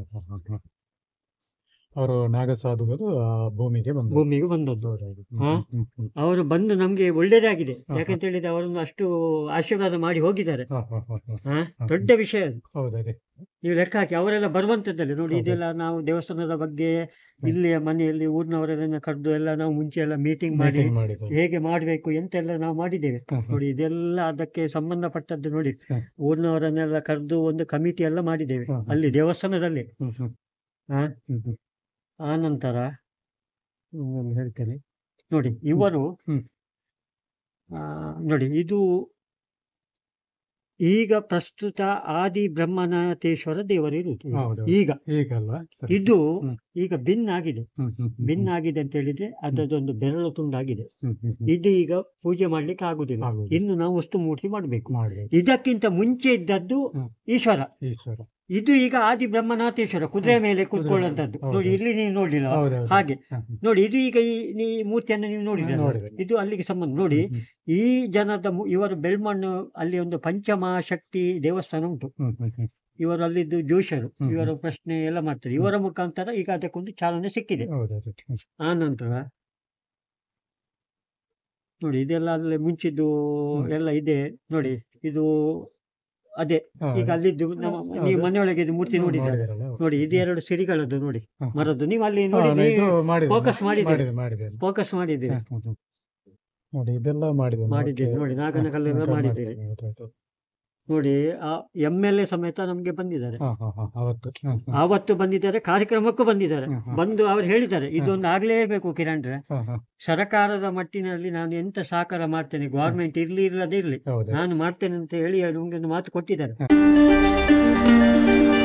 ಅವರು ನಾಗಸಾಧುಗಳು ಆ ಭೂಮಿಗೆ ಬಂದರು ಭೂಮಿಗೆ ಬಂದದ್ದು ಹಾ? ಹ್ಮ್, ಹ್ಮ್. ಅವರು ಬಂದು ನಮ್ಗೆ ಒಳ್ಳೇದೇ ಆಗಿದೆ ಹಾ, ಹಾ. ಯಾಕಂತ ಹೇಳಿದ್ರೆ ಅವರನ್ನು ಅಷ್ಟು ಆಶೀರ್ವಾದ ಮಾಡಿ ಹೋಗಿದ್ದಾರೆ ಹಾ, ಹಾ, ಹಾ, ಹಾ. ಹಾ? ಹಾ. ದೊಡ್ಡ ವಿಷಯ ಅದು ಹೌದದೇ ನೀವು ಲೆಕ್ಕ ಹಾಕಿ ಅವರೆಲ್ಲ ಬರುವಂತದ್ದಲ್ಲ ನೋಡಿ ಹೌದು. ಇದೆಲ್ಲ ನಾವು ದೇವಸ್ಥಾನದ ಬಗ್ಗೆ ಇಲ್ಲಿಯ ಮನೆಯಲ್ಲಿ ಊರಿನವರೆಲ್ಲ ಕರೆದು ಎಲ್ಲ ನಾವು ಮುಂಚೆ ಎಲ್ಲ ಮೀಟಿಂಗ್ ಮಾಡಿ ಮೀಟಿಂಗ್ ಮಾಡಿದ್ರು ಹೇಗೆ ಮಾಡಬೇಕು ಎಂತೆಲ್ಲ ನಾವು ಮಾಡಿದ್ದೇವೆ ಹಾ, ಹಾ. ನೋಡಿ ಇದೆಲ್ಲ ಅದಕ್ಕೆ ಸಂಬಂಧಪಟ್ಟದ್ದು ನೋಡಿ ಹಾ. ಊರಿನವರನ್ನೆಲ್ಲ ಕರೆದು ಒಂದು ಕಮಿಟಿ ಎಲ್ಲ ಮಾಡಿದ್ದೇವೆ ಹಾ, ಹಾ. ಅಲ್ಲಿ ದೇವಸ್ಥಾನದಲ್ಲಿ ಹ್ಮ್, ಹ್ಮ್. ಹಾ? ಹ್ಮ್, ಹ್ಮ್. ಆ ನಂತರ ಒಂದು ಹೇಳ್ತೇನೆ ನೋಡಿ ಇವರು ಹ್ಮ್. ಆ, ನೋಡಿ ಇದು ಈಗ ಪ್ರಸ್ತುತ ಆದಿ ಬ್ರಹ್ಮನಾಥೇಶ್ವರ ದೇವರಿರುವುದು ಹೌದು. ಈಗ ಹೀಗಲ್ವಾ ಸರಿ. ಇದು ಹ್ಮ್. ಈಗ ಭಿನ್ನ ಆಗಿದೆ ಹ್ಮ್, ಹ್ಮ್, ಹ್ಮ್. ಭಿನ್ನ ಆಗಿದೆ ಅಂತ ಹೇಳಿದ್ರೆ ಅದರದೊಂದು ಬೆರಳು ತುಂಡಾಗಿದೆ ಹ್ಮ್, ಹ್ಮ್, ಹ್ಮ್. ಇದು ಈಗ ಪೂಜೆ ಮಾಡ್ಲಿಕ್ಕೆ ಆಗುದಿಲ್ಲ ಆಗುದಿಲ್ಲ. ಇನ್ನು ನಾವು ವಸ್ತು ಮೂರ್ತಿ ಮಾಡಬೇಕು ಮಾಡ್ಬೇಕು. ಇದಕ್ಕಿಂತ ಮುಂಚೆ ಇದ್ದದ್ದು ಹ್ಮ್. ಈಶ್ವರ ಈಶ್ವರ ಇದು ಈಗ ಆದಿ ಬ್ರಹ್ಮನಾಥೇಶ್ವರ ಕುದುರೆ ಮೇಲೆ ಕುತ್ಕೊಳ್ಳುವಂತದ್ದು ಹೌದು. ನೋಡಿ ಇಲ್ಲಿ ನೀವು ನೋಡಿಲ್ಲ ಹೌದೌದು. ಹಾಗೆ ಹಾ, ಹ್ಮ್. ನೋಡಿ ಇದು ಈಗ ಈ ಈ ಮೂರ್ತಿಯನ್ನು ನೀವು ನೋಡಿದ್ರೆ ನೋಡಿದೆ. ಇದು ಅಲ್ಲಿಗೆ ಸಂಬಂಧ ನೋಡಿ ಹ್ಮ್, ಈ ಜನದ ಮು- ಇವರು ಬೆಳ್ಮಣ್ಣು ಅಲ್ಲಿ ಒಂದು ಪಂಚಮಹಾಶಕ್ತಿ ದೇವಸ್ಥಾನ ಉಂಟು ಹ್ಮ್, ಹ್ಮ್, ಹ್ಮ್. ಇವರು ಅಲ್ಲಿದ್ದು ಜೋಷರು ಹ್ಮ್. ಇವರ ಪ್ರಶ್ನೆ ಎಲ್ಲ ಮಾಡ್ತಾರೆ ಇವರ ಮುಖಾಂತರ ಈಗ ಅದಕ್ಕೊಂದು ಚಾಲನೆ ಸಿಕ್ಕಿದೆ ಹೌದೌದು. ಹ್ಮ್. ಆ ನಂತರ ನೋಡಿ ಇದೆಲ್ಲ ಅಲ್ಲಿ ಮುಂಚಿದ್ದು ಹ್ಮ್. ಎಲ್ಲ ಇದೆ ನೋಡಿ ಇದು ಅದೇ ಹಾ, ಈಗ ಅಲ್ಲಿದ್ದು ನಮ್ಮ ಹೌದು. ನೀವು ಮನೆಯೊಳಗೆ ಇದು ಮೂರ್ತಿ ನೋಡಿದ್ದಾರೆ ನೋಡಿದ್ರಲ್ಲ? ನೋಡಿ ಇದು ಎರಡು ಸಿರಿಗಳದ್ದು ನೋಡಿ ಹಾ. ಮರದ್ದು ನೀವು ಅಲ್ಲಿ ಹಾ, ನೋಡಿ ಇದು ಮಾಡಿದೆ. focus ಮಾಡಿದೆ. ಮಾಡಿದೆ, ಮಾಡಿದೆ. ಫೋಕಸ್ ಮಾಡಿದ್ದೀರಿ ಹ್ಮ್, ಹ್ಮ್, ಹ್ಮ್. ನೋಡಿ ಇದೆಲ್ಲ ಮಾಡಿದೆ ಮಾಡಿದ್ದೀರಿ ನೋಡಿ ನಾಗನ ಕಲ್ಲೆಲ್ಲ ಮಾಡಿದ್ದೀರಿ ನೋಡಿ ಆ ಎಮ್ ಎಲ್ ಎ ಸಮೇತ ನಮ್ಗೆ ಬಂದಿದ್ದಾರೆ ಅವತ್ತು ಹ್ಮ್, ಹ್ಮ್. ಆವತ್ತು ಬಂದಿದ್ದಾರೆ ಕಾರ್ಯಕ್ರಮಕ್ಕೂ ಬಂದಿದ್ದಾರೆ ಹ್ಮ್, ಹ್ಮ್. ಬಂದು ಅವ್ರು ಹೇಳಿದ್ದಾರೆ ಇದೊಂದು ಆಗ್ಲೇಬೇಕು ಕಿರಣ್ರೆ ಹಾ, ಹಾ. ಸರಕಾರದ ಮಟ್ಟಿನಲ್ಲಿ ನಾನು ಎಂತ ಸಹಕಾರ ಮಾಡ್ತೇನೆ ಗೌರ್ಮೆಂಟ್ ಇರ್ಲಿ ಇಲ್ಲದೆ ಇರ್ಲಿ ಹೌದು ನಾನು ಮಾಡ್ತೇನೆ ಅಂತ ಹೇಳಿ ನಮ್ಗೆ ಒಂದು ಮಾತು ಕೊಟ್ಟಿದ್ದಾರೆ ಹಾ.